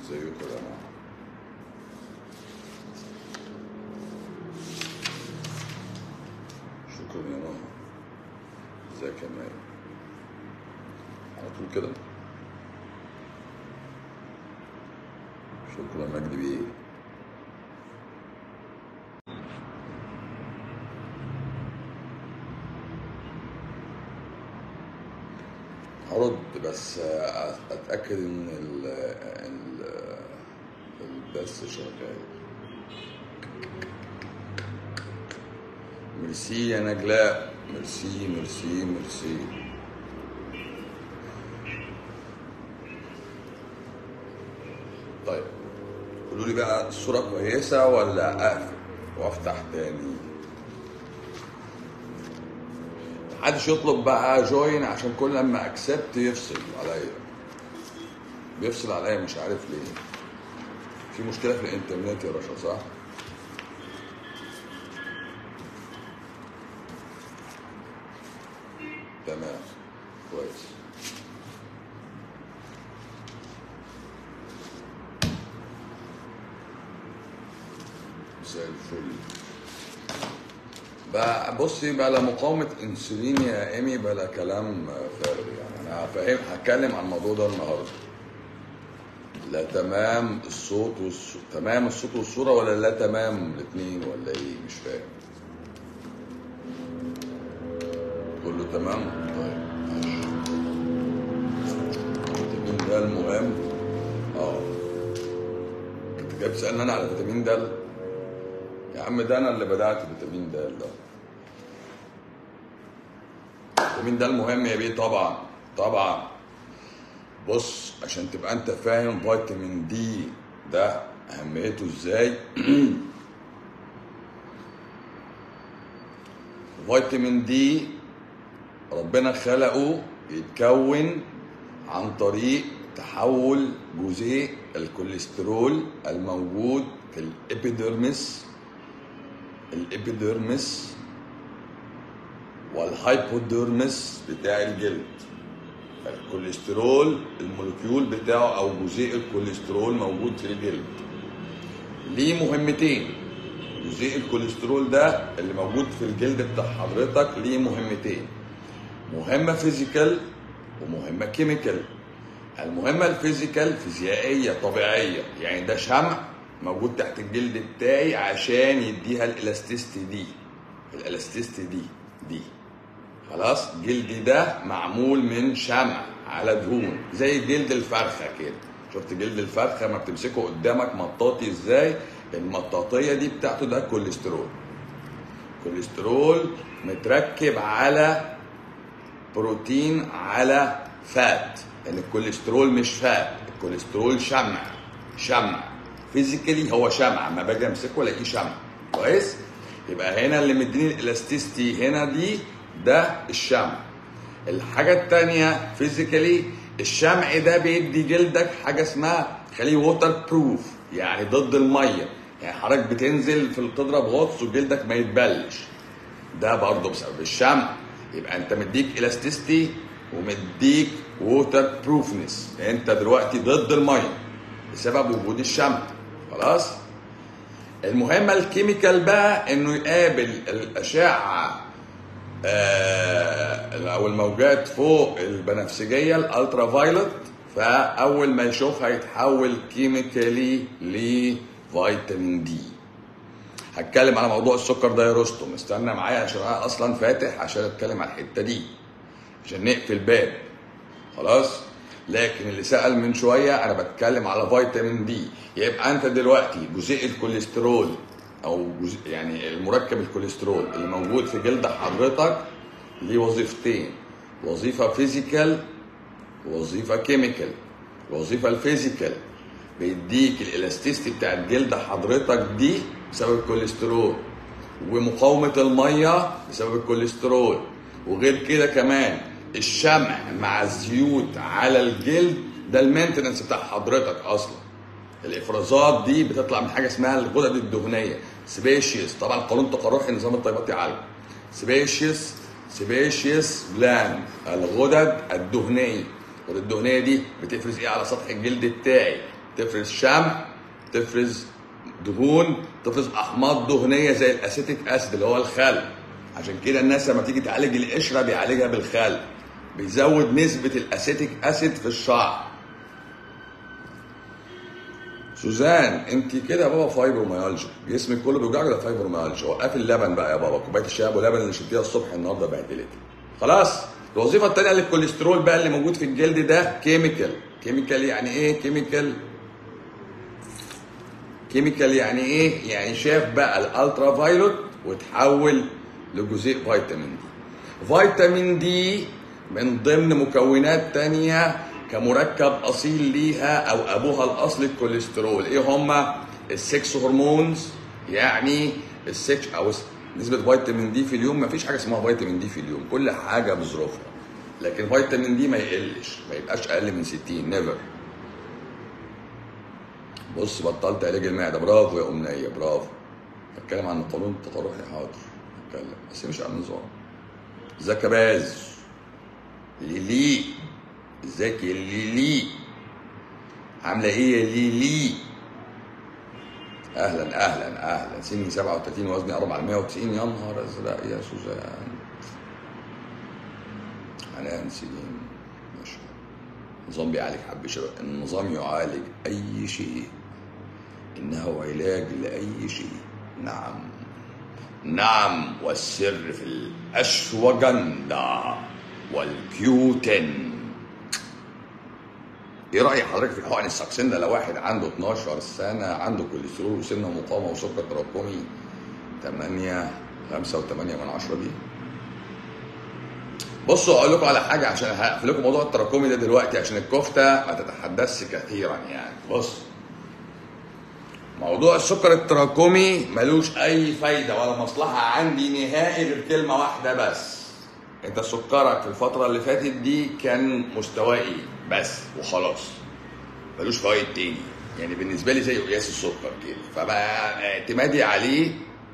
ازيكم يا جماعه شكرا يا رنا ازيك يا ماي على طول كده شكرا مجدي بيه هرد بس اتاكد ان ال ال البث شغال ميرسي يا نجلاء ميرسي ميرسي ميرسي طيب قولوا لي بقى الصوره كويسه ولا اقفل وافتح تاني محدش يطلب بقى جوين عشان كل لما اكسبت يفصل عليا بيفصل عليا مش عارف ليه في مشكله في الانترنت يا باشا صح تمام كويس زي الفل بقى بصي بقى لا مقاومة انسولين يا ايمي بلا كلام فارغ يعني انا فاهم هتكلم عن الموضوع ده النهارده لا تمام الصوت والص... تمام الصوت والصورة ولا لا تمام الاثنين ولا ايه مش فاهم كله تمام طيب ماشي فيتامين د المهم اه كنت جاي بتسألني انا على فيتامين د يا عم ده انا اللي بدات فيتامين د ده فيتامين د المهم يا بيه طبعا طبعا بص عشان تبقى انت فاهم فيتامين دي ده اهميته ازاي فيتامين دي ربنا خلقه يتكون عن طريق تحول جزيء الكوليسترول الموجود في الابيديرمس الابيديرمس والهايبوديرمس بتاع الجلد الكوليسترول المولكيول بتاعه او جزيء الكوليسترول موجود في الجلد ليه مهمتين جزيء الكوليسترول ده اللي موجود في الجلد بتاع حضرتك ليه مهمتين مهمه فيزيكال ومهمه كيميكال المهمه الفيزيكال فيزيائيه طبيعيه يعني ده شمع موجود تحت الجلد بتاعي عشان يديها الالاستيستي دي الالاستيستي دي دي خلاص جلدي ده معمول من شمع على دهون زي جلد الفرخه كده شفت جلد الفرخه ما بتمسكه قدامك مطاطي ازاي المطاطيه دي بتاعته ده كوليسترول كوليسترول متركب على بروتين على فات لان يعني الكوليسترول مش فات الكوليسترول شمع شمع فيزيكالي هو شمع ما باجي امسكه الاقيه شمع كويس يبقى هنا اللي مديني الالاستيستي هنا دي ده الشمع الحاجة التانية فيزيكالي الشمع ده بيدي جلدك حاجة اسمها خليه ووتر بروف يعني ضد المية يعني حضرتك بتنزل في تضرب غطس وجلدك ما يتبلش ده برضه بسبب الشمع يبقى انت مديك الاستيستي ومديك ووتر بروفنس يعني انت دلوقتي ضد المية بسبب وجود الشمع خلاص المهمة الكيميكال بقى انه يقابل الاشعة آه او الموجات فوق البنفسجيه الالترا فايلوت فاول ما يشوفها يتحول كيميكالي لفيتامين دي هتكلم على موضوع السكر ده يا رستم استنى معايا عشان انا اصلا فاتح عشان اتكلم على الحته دي عشان نقفل باب خلاص لكن اللي سال من شويه انا بتكلم على فيتامين دي يبقى انت دلوقتي جزيء الكوليسترول او جزء يعني المركب الكوليسترول اللي موجود في جلد حضرتك ليه وظيفتين وظيفه فيزيكال ووظيفه كيميكال الوظيفه الفيزيكال بيديك الالاستيستي بتاعت جلد حضرتك دي بسبب الكوليسترول ومقاومه الميه بسبب الكوليسترول وغير كده كمان الشمع مع الزيوت على الجلد ده المينتنس بتاع حضرتك اصلا الافرازات دي بتطلع من حاجه اسمها الغدد الدهنيه سبيشيس طبعا قانون تقرحي نظام الطيبات يعلم سبيشيس سبيشيس جلاند الغدد الدهنيه الغدد الدهنيه دي بتفرز ايه على سطح الجلد بتاعي تفرز شمع تفرز دهون تفرز احماض دهنيه زي الاسيتيك اسيد اللي هو الخل عشان كده الناس لما تيجي تعالج القشره بيعالجها بالخل بيزود نسبه الاسيتيك اسيد في الشعر سوزان انت كده يا بابا فايبروميالجيا جسمك كله بيوجعك ده فايبروميالجيا وقفي اللبن بقى يا بابا كوبايه الشاي ابو لبن اللي شربتيها الصبح النهارده بهدلتك خلاص الوظيفه الثانيه للكوليسترول بقى اللي موجود في الجلد ده كيميكال كيميكال يعني ايه كيميكال كيميكال يعني ايه يعني شاف بقى الالترا فايلوت وتحول لجزيء فيتامين دي فيتامين دي من ضمن مكونات تانية كمركب اصيل ليها او ابوها الاصلي الكوليسترول ايه هما السكس هرمونز يعني السكس او نسبة فيتامين دي في اليوم مفيش حاجة اسمها فيتامين دي في اليوم كل حاجة بظروفها لكن فيتامين دي ما يقلش ما يبقاش اقل من 60 نيفر بص بطلت علاج المعده برافو يا امنيه برافو هتكلم عن القانون التطرحي حاضر هتكلم بس مش عن النظام ازيك يا باز ليلي ازيك يا ليلي عامله ايه يا ليلي اهلا اهلا اهلا سني 37 وزني 490 يا نهار ازرق يا سوزان حنان سليم ماشي النظام بيعالج حب شباب النظام يعالج اي شيء انه علاج لاي شيء نعم نعم والسر في الاشوجندا والكيوتن ايه راي حضرتك في حقن الساكسيندا لو واحد عنده 12 سنه عنده كوليسترول وسنه مقاومه وسكر تراكمي 8 5 و8 من 10 دي بصوا اقول لكم على حاجه عشان هقفل لكم موضوع التراكمي ده دلوقتي عشان الكفته ما تتحدثش كثيرا يعني بص موضوع السكر التراكمي ملوش اي فايده ولا مصلحه عندي نهائي غير كلمه واحده بس انت سكرك في الفتره اللي فاتت دي كان مستوائي بس وخلاص ملوش فوائد تاني يعني بالنسبه لي زي قياس السكر كده فبقى اعتمادي عليه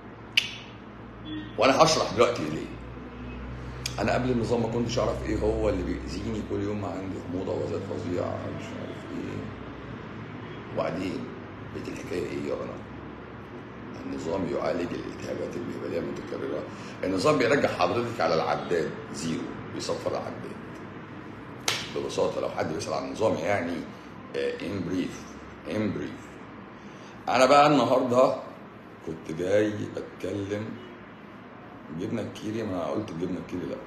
وانا هشرح دلوقتي ليه انا قبل النظام ما كنتش اعرف ايه هو اللي بيأذيني كل يوم ما عندي حموضه وزاد فظيع مش عارف ايه وبعدين بقيت الحكايه ايه يا رنا النظام يعالج الالتهابات المهبليه المتكرره النظام بيرجع حضرتك على العداد زيرو بيصفر العداد ببساطه لو حد بيسال عن النظام يعني ان بريف ان بريف انا بقى النهارده كنت جاي اتكلم جبنه الكيري ما انا قلت الجبنه الكيري لا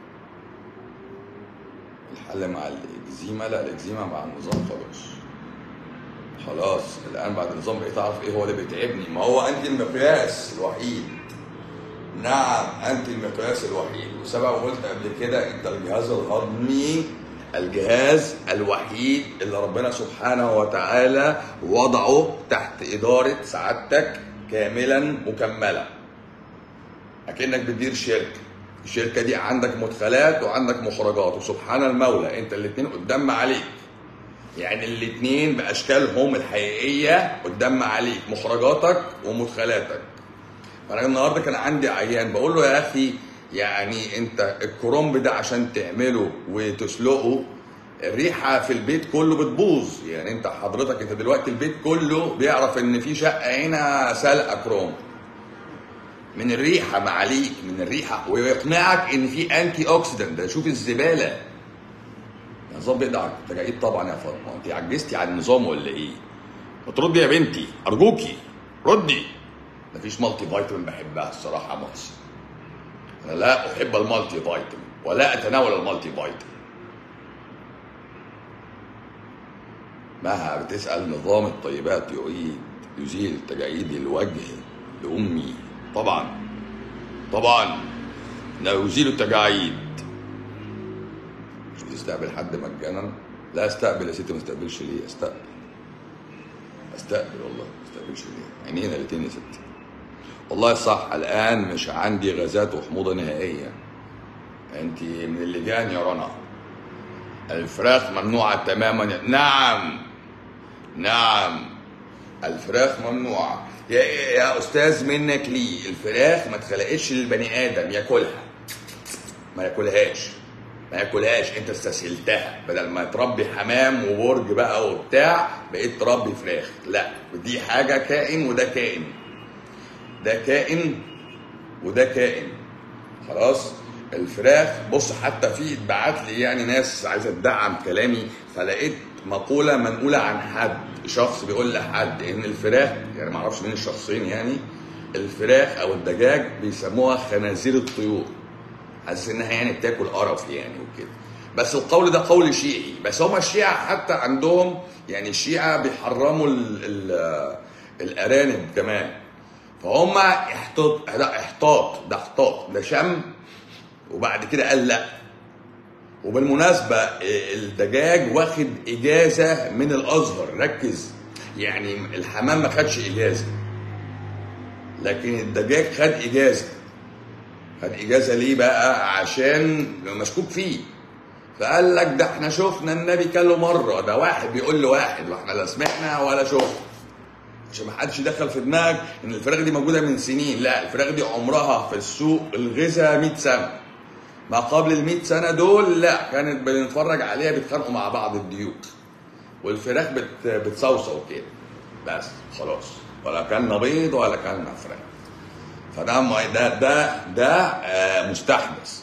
الحل مع الاكزيما لا الاكزيما مع النظام خلاص خلاص الان بعد النظام بقيت اعرف ايه هو اللي بيتعبني ما هو انت المقياس الوحيد نعم انت المقياس الوحيد وسبق وقلت قبل كده انت الجهاز الهضمي الجهاز الوحيد اللي ربنا سبحانه وتعالى وضعه تحت اداره سعادتك كاملا مكملا اكنك بتدير شركه الشركه دي عندك مدخلات وعندك مخرجات وسبحان المولى انت الاثنين قدام عليك يعني الاثنين باشكالهم الحقيقيه قدام عليك مخرجاتك ومدخلاتك فانا النهارده كان عندي عيان بقول له يا اخي يعني انت الكرنب ده عشان تعمله وتسلقه الريحه في البيت كله بتبوظ يعني انت حضرتك انت دلوقتي البيت كله بيعرف ان في شقه هنا سلقه كرنب من الريحه معاليك من الريحه ويقنعك ان في انتي اوكسيدنت ده شوف الزباله النظام بيقضي على التجاعيد طبعا يا فاطمه انت عجزتي على النظام ولا ايه؟ ما تردي يا بنتي ارجوكي ردي مفيش مالتي فيتامين بحبها الصراحه يا محسن انا لا احب المالتي فيتامين ولا اتناول المالتي فيتامين مها بتسال نظام الطيبات يعيد يزيل تجاعيد الوجه لامي طبعا طبعا لا يزيل التجاعيد مش بتستقبل حد مجانا لا استقبل يا ستي ما استقبلش ليه استقبل استقبل والله ما استقبلش ليه عينينا الاثنين يا ستي والله صح الان مش عندي غازات وحموضه نهائيه انت من اللجان يا رنا الفراخ ممنوعه تماما نعم نعم الفراخ ممنوعه يا يا استاذ منك ليه الفراخ ما اتخلقتش للبني ادم ياكلها ما ياكلهاش ما ياكلهاش انت استسهلتها بدل ما تربي حمام وبرج بقى وبتاع بقيت تربي فراخ لا دي حاجه كائن وده كائن ده كائن وده كائن خلاص الفراخ بص حتى في اتبعت لي يعني ناس عايزه تدعم كلامي فلقيت مقوله منقوله عن حد شخص بيقول لحد ان الفراخ يعني ما اعرفش مين الشخصين يعني الفراخ او الدجاج بيسموها خنازير الطيور حاسس انها يعني بتاكل قرف يعني وكده بس القول ده قول شيعي بس هم الشيعة حتى عندهم يعني الشيعة بيحرموا ال ال الارانب كمان فهم احتاط لا احتاط ده احتاط ده شم وبعد كده قال لا وبالمناسبة الدجاج واخد إجازة من الأزهر ركز يعني الحمام ما خدش إجازة لكن الدجاج خد إجازة خد إجازة ليه بقى عشان مشكوك فيه فقال لك ده احنا شفنا النبي كله مرة ده واحد بيقول لواحد واحنا لا سمعنا ولا شفنا عشان ما حدش دخل في دماغك ان الفراخ دي موجوده من سنين لا الفراخ دي عمرها في السوق الغذاء 100 سنه ما قبل ال 100 سنه دول لا كانت بنتفرج عليها بيتخانقوا مع بعض الديوك والفراخ بت بتصوصو كده بس خلاص ولا كلنا بيض ولا كلنا فراخ فده م- ده ده ده آه، مستحدث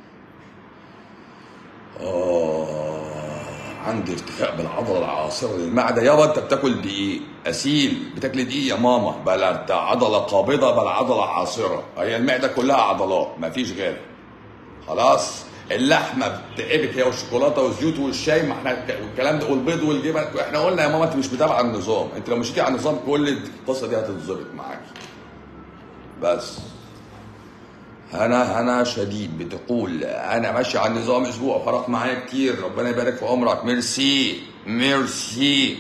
آه عندي ارتخاء بالعضله العاصره للمعده يابا انت بتاكل دقيق اسيل بتاكل دقيق يا ماما بلا انت عضله قابضه بلا عضله عاصره هي المعده كلها عضلات مفيش غيرها خلاص اللحمه بتتعبك هي والشوكولاته والزيوت والشاي ما احنا ك- والكلام ده والبيض والجبن احنا قلنا يا ماما انت مش متابعه النظام انت لو مشيتي على النظام كل القصه دي هتتظبط معاكي بس هنا هنا شديد بتقول انا ماشي على النظام اسبوع فرق معايا كتير ربنا يبارك في عمرك ميرسي ميرسي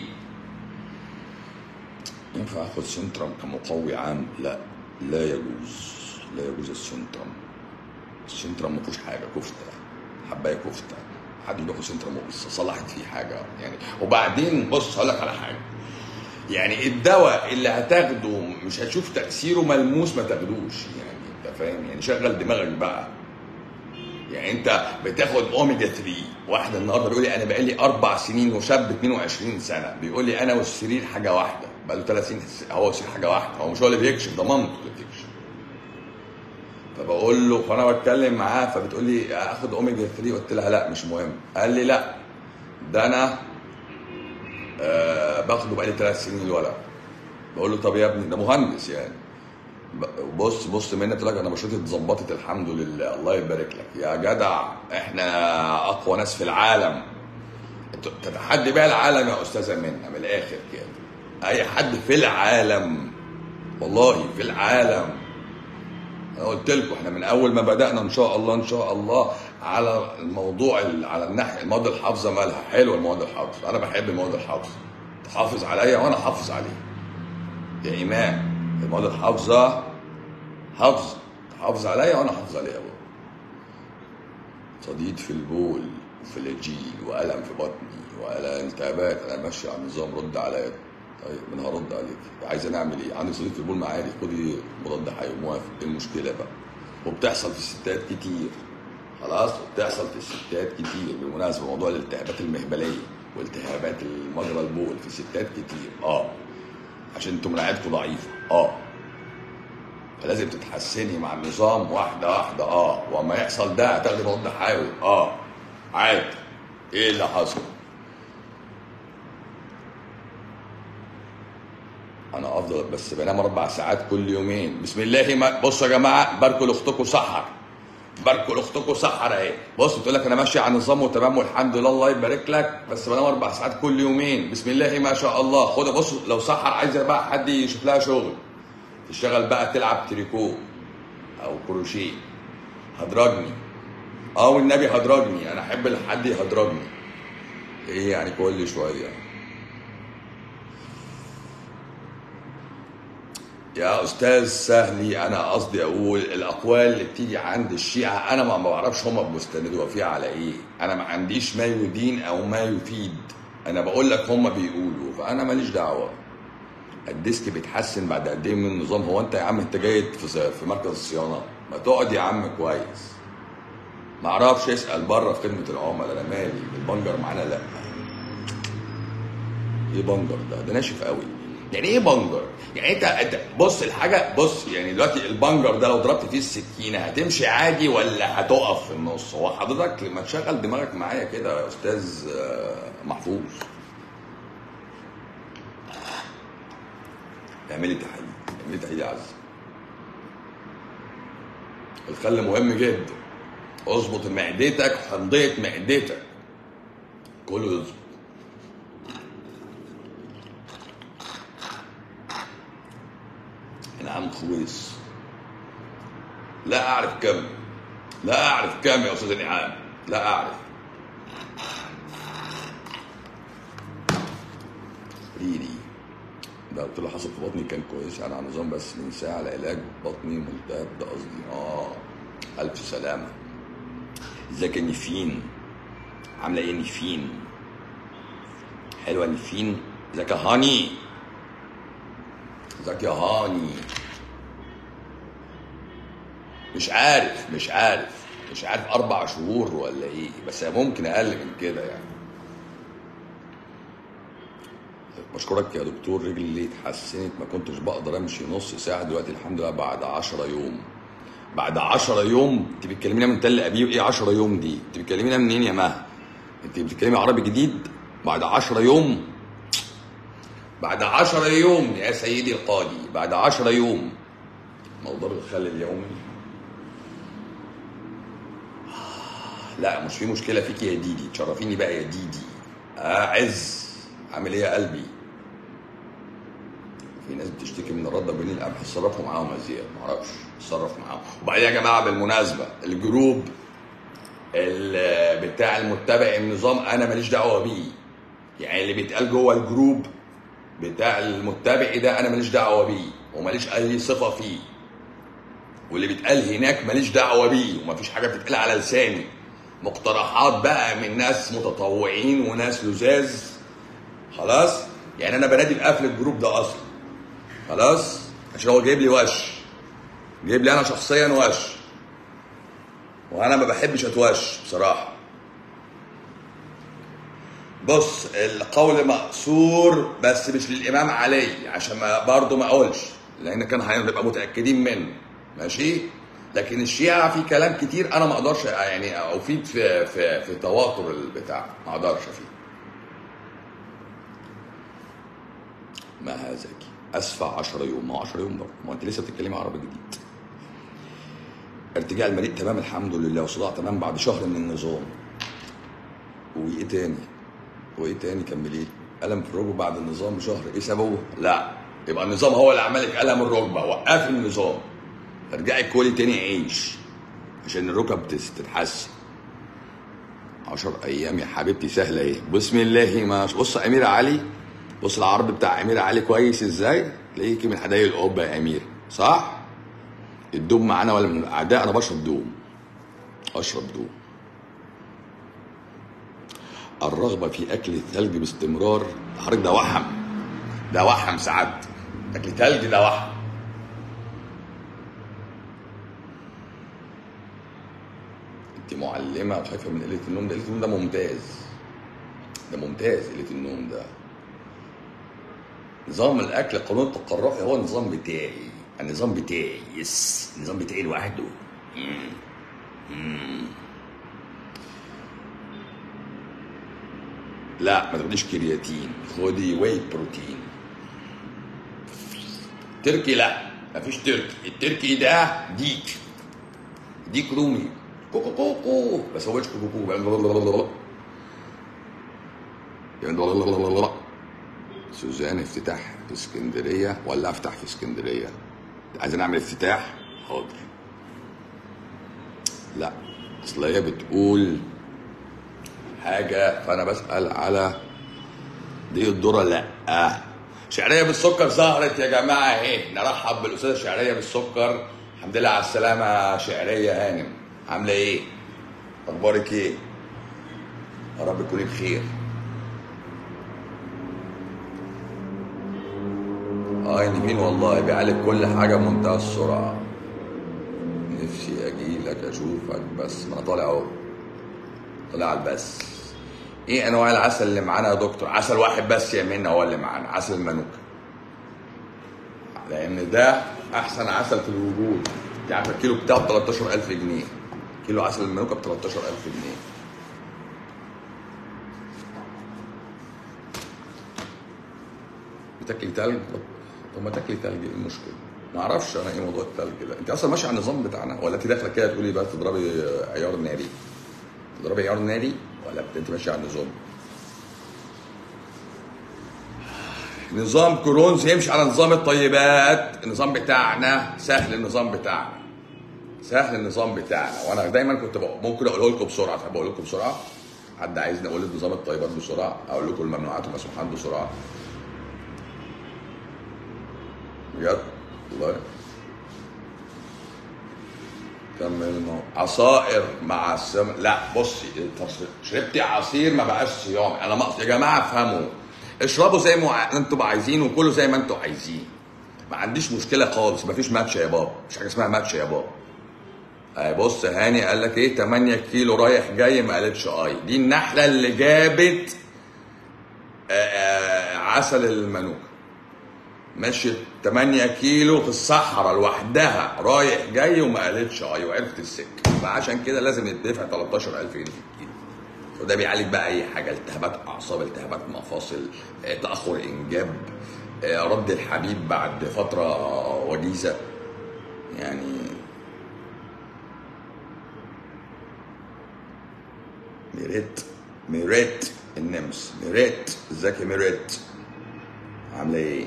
ينفع اخد سنترم كمقوي عام لا لا يجوز لا يجوز السنترم السنترم ما فيهوش حاجه كفته حبايه كفته حد بياخد سنترم وبس صلحت فيه حاجه يعني وبعدين بص هقول لك على حاجه يعني الدواء اللي هتاخده مش هتشوف تاثيره ملموس ما تاخدوش يعني انت فاهم يعني شغل دماغك بقى يعني انت بتاخد اوميجا 3 واحد النهارده بيقول لي انا بقالي اربع سنين وشاب 22 سنه بيقول لي انا والسرير حاجه واحده بقى له 30 س- هو والسرير حاجه واحده هو مش هو اللي بيكشف ده مامته اللي بتكشف فبقول له فانا بتكلم معاه فبتقول لي اخد اوميجا 3 قلت لها لا مش مهم قال لي لا ده انا آه باخده بقالي ثلاث سنين الولد بقول له طب يا ابني ده مهندس يعني ب- بص بص مني قلت لك انا بشرتي اتظبطت الحمد لله الله يبارك لك يا جدع احنا اقوى ناس في العالم انت تتحدي بيها العالم يا استاذه منى من الاخر كده اي حد في العالم والله في العالم انا قلت لكم احنا من اول ما بدانا ان شاء الله ان شاء الله على الموضوع ال- على الناحيه المواد الحافظه مالها حلوه المواد الحافظه انا بحب المواد الحافظه تحافظ عليا وانا احافظ عليها يا ايمان المواد الحافظه حافظ تحافظ عليا وانا احافظ عليها برضه صديد في البول وفي الجيل والم في بطني ولا التهابات انا ماشي على النظام رد عليا طيب انا هرد عليك عايزه نعمل ايه عندي صديد في البول معالي خدي مضاد حيوي موافق ايه المشكله بقى وبتحصل في الستات كتير خلاص وبتحصل في الستات كتير بالمناسبه موضوع الالتهابات المهبليه والتهابات مجرى البول في الستات كتير اه عشان انتم مناعتكم ضعيفه اه فلازم تتحسني مع النظام واحده واحده اه وما يحصل ده هتاخدي مضاد حيوي اه عادي ايه اللي حصل انا افضل بس بنام اربع ساعات كل يومين بسم الله ما بصوا يا جماعه باركوا لاختكم سحر باركوا لاختكم سحر اهي بص بتقول لك انا ماشي على نظام وتمام والحمد لله الله يبارك لك بس بنام اربع ساعات كل يومين بسم الله ما شاء الله خد بص لو سحر عايزه بقى حد يشوف لها شغل تشتغل بقى تلعب تريكو او كروشيه هدرجني اه والنبي هدرجني انا احب حد يهدرجني ايه يعني كل شويه يا استاذ سهلي انا قصدي اقول الاقوال اللي بتيجي عند الشيعه انا ما ما بعرفش هم بيستندوا فيها على ايه انا ما عنديش ما يدين او ما يفيد انا بقول لك هم بيقولوا فانا ماليش دعوه الديسك بيتحسن بعد قد ايه من النظام هو انت يا عم انت جاي في في مركز الصيانه ما تقعد يا عم كويس ما اعرفش اسال بره في خدمه العملاء انا مالي البنجر معانا لا ايه بنجر ده ده ناشف قوي يعني ايه بنجر يعني انت انت بص الحاجه بص يعني دلوقتي البنجر ده لو ضربت فيه السكينه هتمشي عادي ولا هتقف في النص هو حضرتك لما تشغل دماغك معايا كده يا استاذ آه، محفوظ اعملي تحاليل اعملي تحاليل يا عز الخل مهم جدا اظبط معدتك حمضيه معدتك كله يظبط نعم خويس لا اعرف كم لا اعرف كم يا استاذ انعام لا اعرف ريلي ده قلت له حصل في بطني كان كويس انا على نظام بس من ساعه لعلاج بطني ملتهب ده قصدي اه الف سلامه ازيك يا نيفين عامله ايه نيفين حلوه نيفين ازيك يا هاني ازيك يا هاني مش عارف مش عارف مش عارف اربع شهور ولا ايه بس ممكن اقل من كده يعني بشكرك يا دكتور رجلي اتحسنت ما كنتش بقدر امشي نص ساعه دلوقتي الحمد لله بعد 10 يوم بعد 10 يوم انت بتكلمينا من تل ابيب ايه 10 يوم دي انت بتكلمينا منين يا مها انت بتتكلمي عربي جديد بعد 10 يوم بعد 10 يوم يا سيدي القاضي بعد 10 يوم موضوع الخل اليومي لا مش في مشكله فيك يا ديدي تشرفيني بقى يا ديدي آه عز عامل ايه يا قلبي في ناس بتشتكي من الرده بين القمح اتصرفوا معاهم يا زياد معرفش اتصرف معاهم وبعدين يا جماعه بالمناسبه الجروب ال- بتاع المتبع النظام انا ماليش دعوه بيه يعني اللي بيتقال جوه الجروب بتاع المتبع ده انا ماليش دعوه بيه وماليش اي صفه فيه واللي بيتقال هناك ماليش دعوه بيه ومفيش حاجه بتتقال على لساني مقترحات بقى من ناس متطوعين وناس لزاز خلاص يعني انا بنادي بقفل الجروب ده اصلا خلاص عشان هو جايب لي وش جايب لي انا شخصيا وش وانا ما بحبش اتوش بصراحه بص القول مقصور بس مش للامام علي عشان ما برضه ما اقولش لان كان هنبقى متاكدين منه ماشي لكن الشيعة في كلام كتير انا ما اقدرش يعني افيد في في في تواتر البتاع ما اقدرش فيه ما هذاك اسفع 10 يوم ما هو 10 يوم برضه ما هو انت لسه بتتكلمي عربي جديد ارتجاع المريء تمام الحمد لله وصداع تمام بعد شهر من النظام وايه تاني وايه تاني كملي الم في الركبه بعد النظام بشهر ايه سببه لا يبقى النظام هو اللي عمل لك الم الركبه وقف النظام ارجعي كولي تاني عيش عشان الركب تس- تتحسن عشر ايام يا حبيبتي سهله ايه بسم الله ما شاء- بص يا امير علي بص العرض بتاع امير علي كويس ازاي تلاقيكي من حدايق القبه يا امير صح الدوم معانا ولا من الاعداء انا بشرب دوم اشرب دوم الرغبه في اكل الثلج باستمرار حضرتك ده وحم ده وحم سعادتك اكل ثلج ده وحم انت معلمه وخايفه من قله النوم ده قله النوم ده ممتاز ده ممتاز قله النوم ده نظام الاكل القانون التقرحي هو النظام بتاعي النظام بتاعي يس النظام بتاعي لوحده مم. مم. لا ما تاخديش كرياتين خدي واي بروتين تركي لا مفيش تركي التركي ده ديك ديك رومي كوكو كوكو بس هو مش كوكو كوكو بيعمل بيعمل سوزان افتتاح في اسكندريه ولا افتح في اسكندريه عايزين نعمل افتتاح حاضر لا اصل هي بتقول حاجه فانا بسال على دي الذره لا شعريه بالسكر ظهرت يا جماعه اهي نرحب بالاستاذه شعريه بالسكر الحمد لله على السلامه شعريه هانم عامله ايه اخبارك ايه يا رب تكوني بخير اه نيفين والله بيعالج كل حاجه بمنتهى السرعه نفسي اجي اجي لك اشوفك بس ما انا طالع اهو طالع على البس ايه انواع العسل اللي معانا يا دكتور عسل واحد بس يا منى هو اللي معانا عسل المانوكا لان ده احسن عسل في الوجود انت عارف الكيلو بتاعه ب 13000 جنيه كيلو عسل المانوكا ب 13000 جنيه بتاكلي تلج طب ما تاكلي تلج ايه المشكله؟ ما اعرفش انا ايه موضوع التلج ده انت اصلا ماشي على النظام بتاعنا ولا انت داخله كده تقولي بقى تضربي عيار ناري تضربي عيار ناري ولا انت ماشي على النظام نظام كرونز يمشي على نظام الطيبات النظام بتاعنا سهل النظام بتاعنا سهل النظام بتاعنا وانا دايما كنت بقول ممكن اقوله لكم بسرعه تحب اقول لكم بسرعه حد عايزني اقول نظام الطيبات بسرعه اقول لكم الممنوعات والمسموحات بسرعه بجد والله كمل الموضوع عصائر مع السم لا بصي شربتي عصير ما بقاش صيام انا مقصد يا جماعه افهموا اشربوا زي ما انتوا عايزين وكلوا زي ما انتوا عايزين ما عنديش مشكله خالص ما فيش ماتش يا بابا مش حاجه اسمها ماتش يا بابا آه بص هاني قال لك ايه 8 كيلو رايح جاي ما قالتش اي دي النحله اللي جابت آه آه عسل المانوكا مشيت 8 كيلو في الصحراء لوحدها رايح جاي وما قالتش اي وعرفت السكه فعشان كده لازم يدفع 13000 جنيه في الكيلو وده بيعالج بقى اي حاجه التهابات اعصاب التهابات مفاصل تاخر انجاب رد الحبيب بعد فتره وجيزه يعني ميريت ميريت النمس ميريت ازيك يا ميريت عامله ايه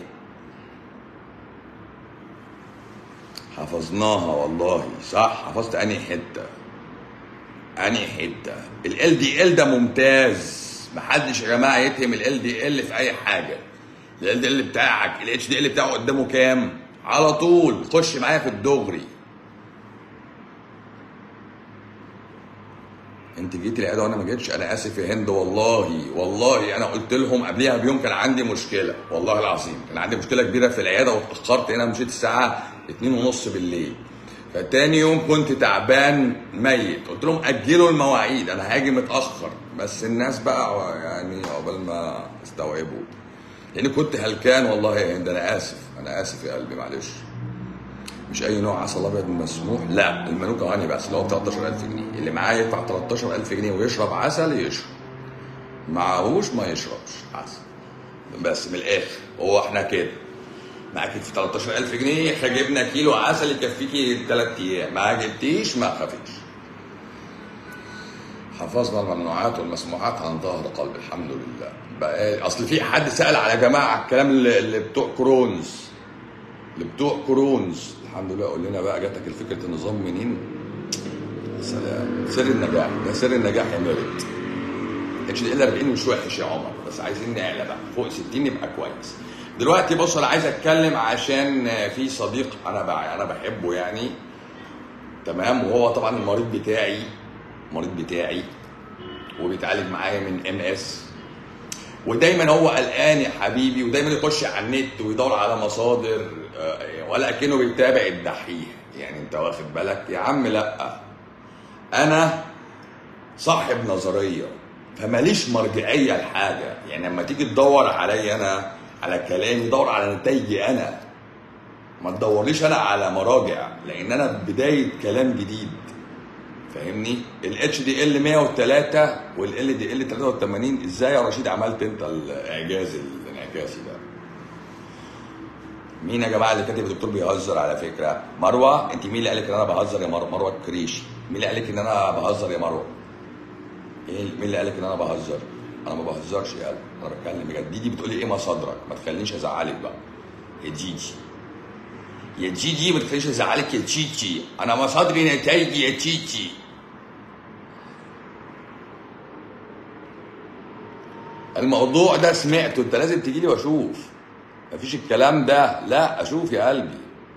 حفظناها والله صح حفظت انهي حته انهي حته ال دي ال ده ممتاز محدش يا جماعه يتهم ال دي ال في اي حاجه ال دي ال بتاعك الاتش دي ال بتاعه قدامه كام على طول خش معايا في الدغري انت جيت العياده وانا ما جيتش انا اسف يا هند والله والله انا قلت لهم قبليها بيوم كان عندي مشكله والله العظيم كان عندي مشكله كبيره في العياده واتاخرت هنا مشيت الساعه 2 ونص بالليل فتاني يوم كنت تعبان ميت قلت لهم اجلوا المواعيد انا هاجي متاخر بس الناس بقى يعني عقبال ما استوعبوا لاني كنت هلكان والله يا هند انا اسف انا اسف يا قلبي معلش مش اي نوع عسل ابيض مسموح لا المانوكا هاني بس اللي هو ب 13000 جنيه اللي معاه يدفع 13000 جنيه ويشرب عسل يشرب معهوش ما يشربش عسل بس من الاخر هو احنا كده معاك في 13000 جنيه فجبنا كيلو عسل يكفيكي ثلاث ايام ما جبتيش ما خافيش حفظنا الممنوعات والمسموحات عن ظهر قلب الحمد لله بقى اصل في حد سال على جماعه الكلام اللي, اللي بتوع كرونز اللي بتوع كرونز الحمد لله قول لنا بقى جاتك الفكره النظام منين سلام سر النجاح ده سر النجاح يا ميرت اتش دي ال 40 مش وحش يا عمر بس عايزين نعلى بقى فوق 60 يبقى كويس دلوقتي بص انا عايز اتكلم عشان في صديق انا بقى انا بحبه يعني تمام وهو طبعا المريض بتاعي المريض بتاعي وبيتعالج معايا من ام اس ودايما هو قلقان يا حبيبي ودايما يخش على النت ويدور على مصادر ولا كأنه بيتابع الدحيح يعني انت واخد بالك يا عم لا انا صاحب نظريه فماليش مرجعيه لحاجه يعني لما تيجي تدور عليا انا على كلامي دور على نتائجي انا ما تدورليش انا على مراجع لان انا بدايه كلام جديد فاهمني الاتش دي ال 103 والال دي ال 83 ازاي يا رشيد عملت انت الاعجاز الانعكاسي ده مين يا جماعه اللي كاتب الدكتور بيهزر على فكره مروه انت مين اللي قالك ان انا بهزر يا مروه مروه الكريشي مين اللي قالك ان انا بهزر يا مروه ايه مين اللي قالك ان انا بهزر انا ما بهزرش يا قلبي انا بتكلم بجد دي بتقولي ايه مصادرك ما تخلينيش ازعلك بقى يا جيجي يا جيجي ما تخلينيش ازعلك يا تشيتشي انا مصادري نتائجي يا تشيتشي الموضوع ده سمعته انت لازم تجي لي واشوف مفيش الكلام ده لا اشوف يا قلبي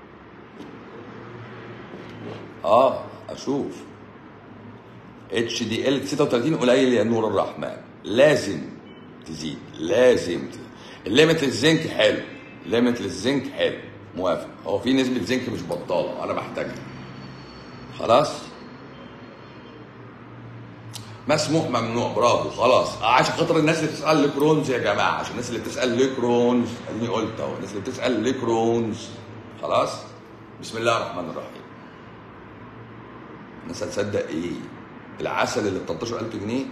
اه اشوف اتش دي ال 36 قليل يا نور الرحمن لازم تزيد لازم تزيد. الليمت للزنك حلو ليمت للزنك حلو موافق هو في نسبه زنك مش بطاله انا بحتاجها خلاص مسموح ممنوع برافو خلاص عشان خاطر الناس اللي بتسال ليه كرونز يا جماعه عشان الناس اللي بتسال ليه كرونز اديني قلت اهو الناس اللي بتسال ليه كرونز خلاص بسم الله الرحمن الرحيم الناس هتصدق ايه العسل اللي ب 13000 جنيه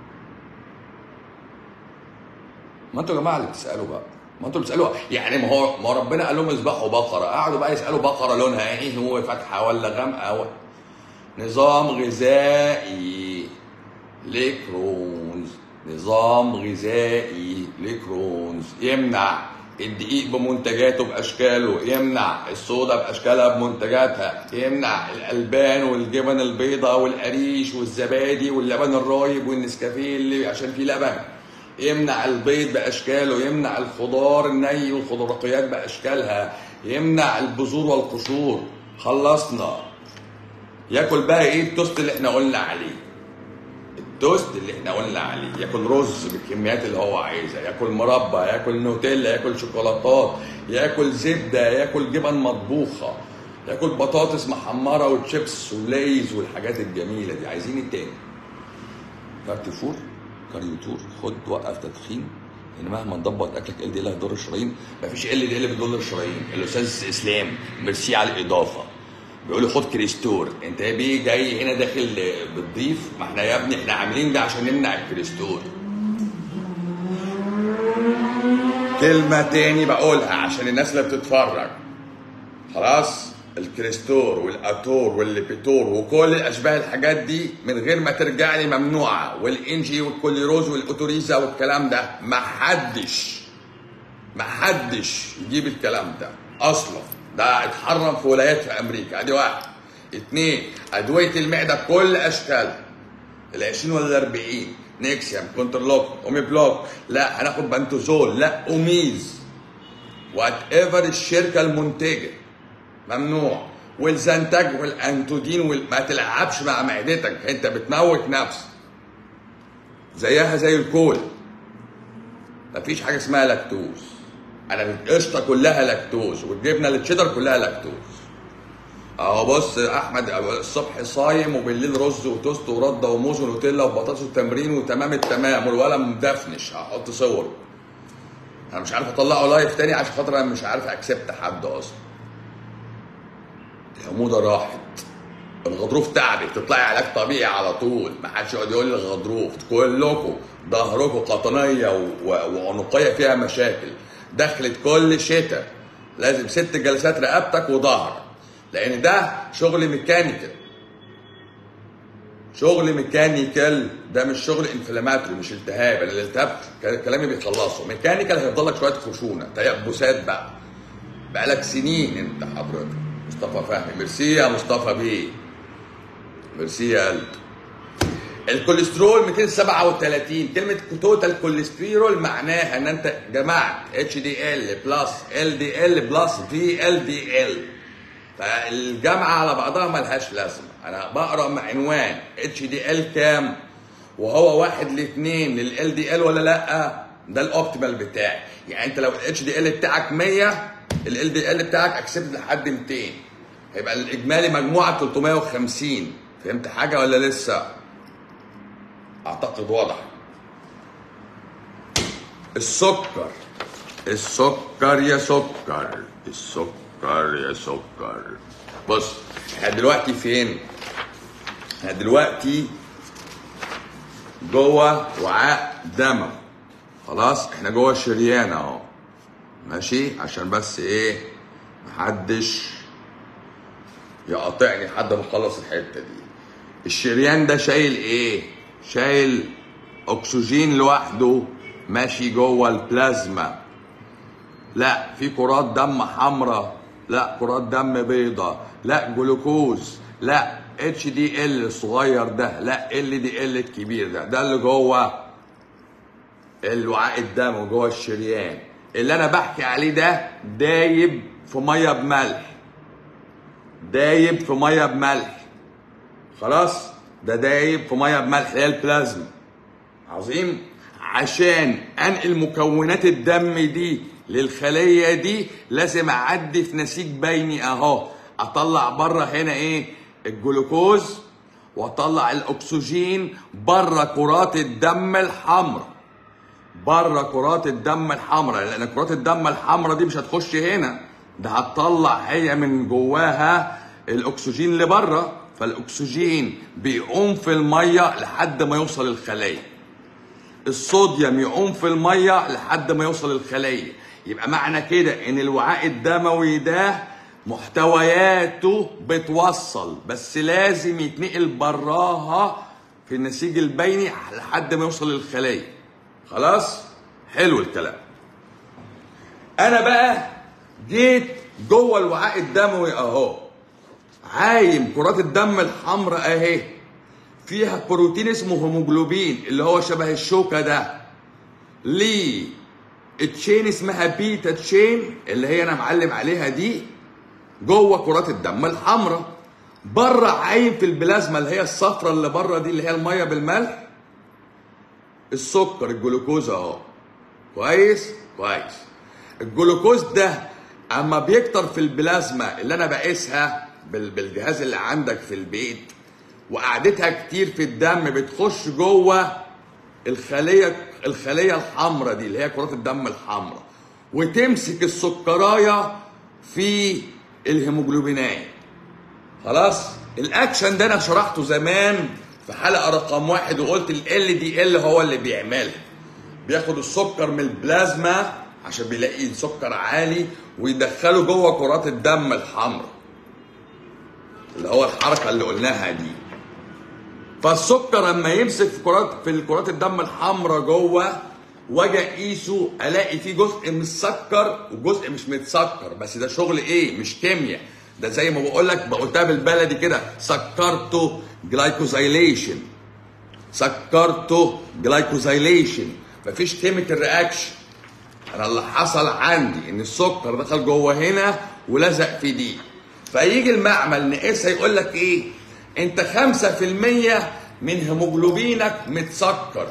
ما انتوا يا جماعه اللي بتسالوا بقى ما انتوا اللي بتسالوا يعني ما هو ما هو ربنا قال لهم اذبحوا بقره قعدوا بقى يسالوا بقره لونها ايه هو فاتحه ولا غامقه و... نظام غذائي لكرونز نظام غذائي لكرونز يمنع الدقيق بمنتجاته باشكاله يمنع الصودا باشكالها بمنتجاتها يمنع الالبان والجبن البيضاء والقريش والزبادي واللبن الرايب والنسكافيه اللي عشان فيه لبن يمنع البيض باشكاله يمنع الخضار الني والخضروات باشكالها يمنع البذور والقشور خلصنا ياكل بقى ايه التوست اللي احنا قلنا عليه التوست اللي احنا قلنا عليه ياكل رز بالكميات اللي هو عايزها ياكل مربى ياكل نوتيلا ياكل شوكولاتات ياكل زبده ياكل جبن مطبوخه ياكل بطاطس محمره وتشيبس وليز والحاجات الجميله دي عايزين ايه تاني كارتيفور كاريوتور خد وقف تدخين ان مهما نضبط اكلك ال دي ال هيضر الشرايين مفيش ال دي ال بتضر الشرايين الاستاذ اسلام ميرسي على الاضافه بيقول لي خد كريستور انت يا بيه جاي هنا داخل بتضيف ما احنا يا ابني احنا عاملين ده عشان نمنع الكريستور كلمة تاني بقولها عشان الناس اللي بتتفرج خلاص الكريستور والاتور والليبيتور وكل الاشباه الحاجات دي من غير ما ترجع لي ممنوعه والانجي والكوليروز والاوتوريزا والكلام ده محدش محدش يجيب الكلام ده اصلا ده اتحرم في ولايات في امريكا ادي واحد اتنين ادويه المعده بكل اشكالها ال 20 ولا ال 40 نيكسيام كونترلوك اومي بلوك لا هناخد بنتوزول لا اوميز وات ايفر الشركه المنتجه ممنوع والزنتج والانتودين وال... ما تلعبش مع معدتك انت بتموت نفسك زيها زي الكول مفيش حاجه اسمها لاكتوز انا القشطه كلها لاكتوز والجبنه التشيدر كلها لاكتوز اهو بص احمد الصبح صايم وبالليل رز وتوست ورده وموز ونوتيلا وبطاطس وتمرين وتمام التمام والولد مدفنش هحط صور انا مش عارف اطلعه لايف تاني عشان خاطر انا مش عارف اكسبت حد اصلا الحموضه راحت الغضروف تعبك تطلعي علاج طبيعي على طول ما حدش يقعد يقول لي الغضروف كلكم ظهركم قطنيه و- و- وعنقيه فيها مشاكل دخلت كل شتاء لازم ست جلسات رقبتك وظهرك لان ده شغل ميكانيكال شغل ميكانيكال ده مش شغل انفلاماتوري مش التهاب لان الالتهاب ك- كلامي بيخلصه ميكانيكال هيفضل لك شويه خشونه تيبسات بقى بقالك سنين انت حضرتك مصطفى فهمي ميرسي يا مصطفى بيه ميرسي يا قلب الكوليسترول 237 كلمة توتال كوليسترول معناها ان انت جمعت اتش دي ال بلس ال دي ال بلس في ال دي ال فالجامعة على بعضها ملهاش لازمة انا بقرا من عنوان اتش دي ال كام وهو واحد لاثنين لل دي ال ولا لا ده الاوبتيمال بتاعي يعني انت لو الاتش دي ال بتاعك 100 ال دي ال بتاعك اكسبت لحد 200 هيبقى الاجمالي مجموعه 350 فهمت حاجه ولا لسه اعتقد واضح السكر السكر يا سكر السكر يا سكر بص احنا دلوقتي فين احنا دلوقتي جوه وعاء دم خلاص احنا جوه الشريان اهو ماشي عشان بس ايه محدش يقاطعني لحد ما اخلص الحته دي الشريان ده شايل ايه شايل اكسجين لوحده ماشي جوه البلازما لا في كرات دم حمراء لا كرات دم بيضاء لا جلوكوز لا اتش دي ال الصغير ده لا ال دي ال الكبير ده ده اللي جوه الوعاء الدم جوه الشريان اللي انا بحكي عليه ده دايب في ميه بملح دايب في ميه بملح خلاص ده دايب في ميه بملح اللي هي البلازما عظيم عشان انقل مكونات الدم دي للخليه دي لازم اعدي في نسيج بيني اهو اطلع بره هنا ايه الجلوكوز واطلع الاكسجين بره كرات الدم الحمراء بره كرات الدم الحمراء لان كرات الدم الحمراء دي مش هتخش هنا ده هتطلع هي من جواها الاكسجين لبره فالاكسجين بيقوم في الميه لحد ما يوصل الخليه الصوديوم يقوم في الميه لحد ما يوصل الخليه يبقى معنى كده ان الوعاء الدموي ده محتوياته بتوصل بس لازم يتنقل براها في النسيج البيني لحد ما يوصل للخليه خلاص حلو الكلام انا بقى جيت جوه الوعاء الدموي اهو عايم كرات الدم الحمراء اهي فيها بروتين اسمه هيموجلوبين اللي هو شبه الشوكه ده ليه تشين اسمها بيتا تشين اللي هي انا معلم عليها دي جوه كرات الدم الحمراء بره عايم في البلازما اللي هي الصفرة اللي بره دي اللي هي الميه بالملح السكر الجلوكوز اهو كويس كويس الجلوكوز ده اما بيكتر في البلازما اللي انا بقيسها بال- بالجهاز اللي عندك في البيت وقعدتها كتير في الدم بتخش جوه الخليه الخليه الحمراء دي اللي هي كرات الدم الحمراء وتمسك السكرايه في الهيموجلوبينات خلاص الاكشن ده انا شرحته زمان في حلقه رقم واحد وقلت ال دي ال هو اللي بيعملها بياخد السكر من البلازما عشان بيلاقي السكر عالي ويدخله جوه كرات الدم الحمراء اللي هو الحركه اللي قلناها دي فالسكر لما يمسك في كرات في الكرات الدم الحمراء جوه واجي اقيسه الاقي فيه جزء مسكر وجزء مش متسكر بس ده شغل ايه مش كيمياء ده زي ما بقول لك بقولتها بالبلدي كده سكرته جلايكوزايليشن سكرته جلايكوزايليشن مفيش كيميكال رياكشن انا اللي حصل عندي ان السكر دخل جوه هنا ولزق في دي فيجي المعمل نقيسها يقول لك ايه انت 5% من هيموجلوبينك متسكر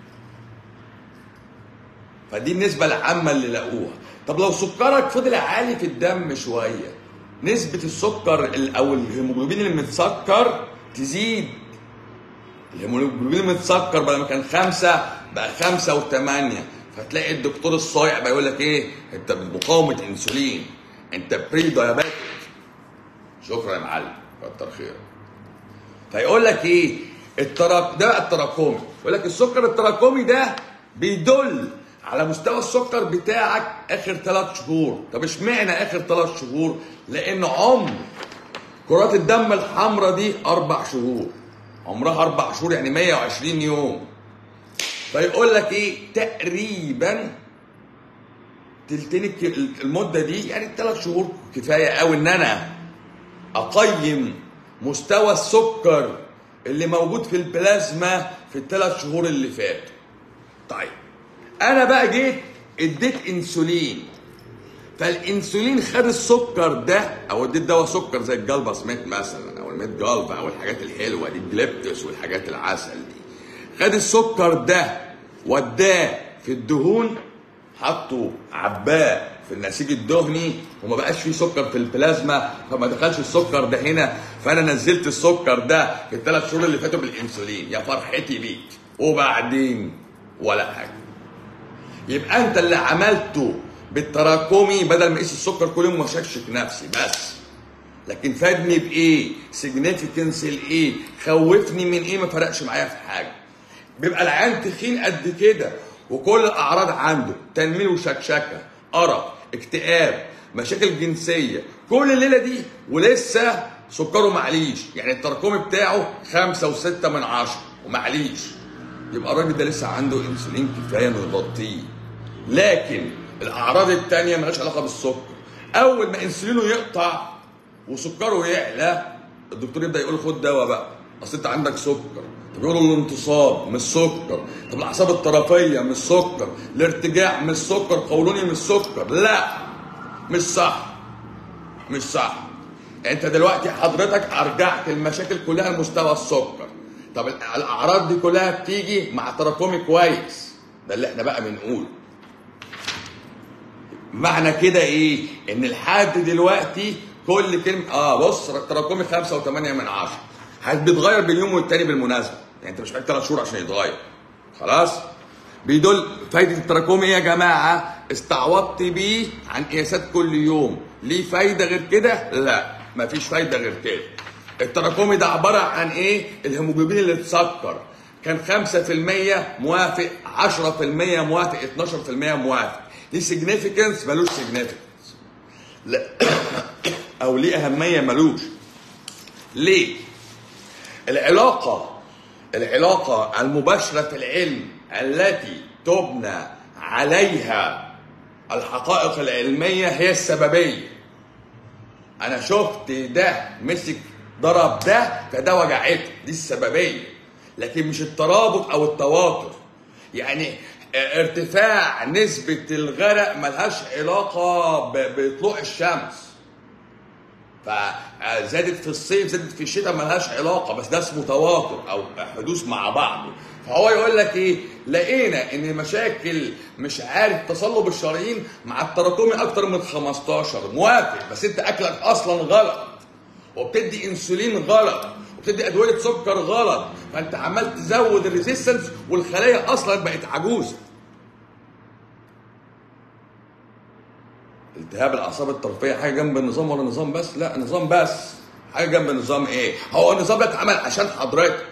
فدي النسبة العامة اللي لقوها طب لو سكرك فضل عالي في الدم شوية نسبة السكر ال- او الهيموجلوبين المتسكر تزيد الهيموجلوبين المتسكر بدل ما كان خمسة بقى خمسة وثمانية فتلاقي الدكتور الصايع بقى يقول لك ايه انت بمقاومة انسولين انت بري دايابيتك شكرا يا معلم كتر خيرك فيقول لك ايه التراك ده بقى التراكمي يقول لك السكر التراكمي ده بيدل على مستوى السكر بتاعك اخر ثلاث شهور طب اشمعنى اخر ثلاث شهور لان عمر كرات الدم الحمراء دي اربع شهور عمرها اربع شهور يعني 120 يوم فيقول لك ايه تقريبا تلتين الك- المده دي يعني ثلاث شهور كفايه قوي ان انا اقيم مستوى السكر اللي موجود في البلازما في الثلاث شهور اللي فاتوا طيب انا بقى جيت اديت انسولين فالانسولين خد السكر ده او اديت دواء سكر زي الجلبا سميت مثلا او الميت جالفا او الحاجات الحلوه دي الجليبتس والحاجات العسل دي خد السكر ده وداه في الدهون حطه عباه في النسيج الدهني وما بقاش فيه سكر في البلازما فما دخلش السكر ده هنا فانا نزلت السكر ده في الثلاث شهور اللي فاتوا بالانسولين يا فرحتي بيك وبعدين ولا حاجه يبقى انت اللي عملته بالتراكمي بدل ما اقيس السكر كل يوم واشكشك نفسي بس لكن فادني بايه سيجنيفيكنس الايه خوفني من ايه ما فرقش معايا في حاجه بيبقى العيان تخين قد كده وكل الاعراض عنده تنميل وشكشكه ارق اكتئاب مشاكل جنسيه كل الليله دي ولسه سكره معليش يعني التراكمي بتاعه خمسة وستة من عشرة ومعليش يبقى الراجل ده لسه عنده انسولين كفايه انه يغطيه لكن الاعراض التانية مالهاش علاقه بالسكر اول ما انسولينه يقطع وسكره يعلى الدكتور يبدا يقول خد دواء بقى اصل انت عندك سكر طب يقولوا الانتصاب مش سكر طب الاعصاب الطرفيه مش سكر الارتجاع مش سكر قولوني مش سكر لا مش صح مش صح انت دلوقتي حضرتك ارجعت المشاكل كلها لمستوى السكر طب الاعراض دي كلها بتيجي مع تراكمي كويس ده اللي احنا بقى بنقوله معنى كده ايه ان لحد دلوقتي كل كلمه اه بص تراكمي خمسة وثمانية من عشرة هت- بيتغير بين يوم والتاني بالمناسبه يعني انت مش محتاج ثلاث شهور عشان يتغير خلاص بيدل فايده التراكمي ايه يا جماعه استعوضت بيه عن قياسات كل يوم ليه فايده غير كده لا مفيش فايده غير كده التراكمي ده عباره عن ايه الهيموجلوبين اللي اتسكر كان 5% موافق 10% موافق 12% موافق ليه سيجنيفيكانس ملوش سيجنيفيكانس لا او ليه اهميه ملوش ليه العلاقه العلاقه المباشره في العلم التي تبنى عليها الحقائق العلميه هي السببيه انا شفت ده مسك ضرب ده فده وجعته دي السببيه لكن مش الترابط او التواتر يعني ارتفاع نسبة الغرق ملهاش علاقة ب- بطلوع الشمس فزادت في الصيف زادت في الشتاء ملهاش علاقة بس ده اسمه تواتر أو حدوث مع بعض فهو يقول لك إيه لقينا إن مشاكل مش عارف تصلب الشرايين مع التراكمي أكتر من 15 موافق بس أنت أكلك أصلا غلط وبتدي انسولين غلط وبتدي ادويه سكر غلط فانت عمال تزود الريزيستنس والخلايا اصلا بقت عجوزه التهاب الاعصاب الطرفيه حاجه جنب النظام ولا نظام بس لا نظام بس حاجه جنب النظام ايه هو النظام ده اتعمل عشان حضرتك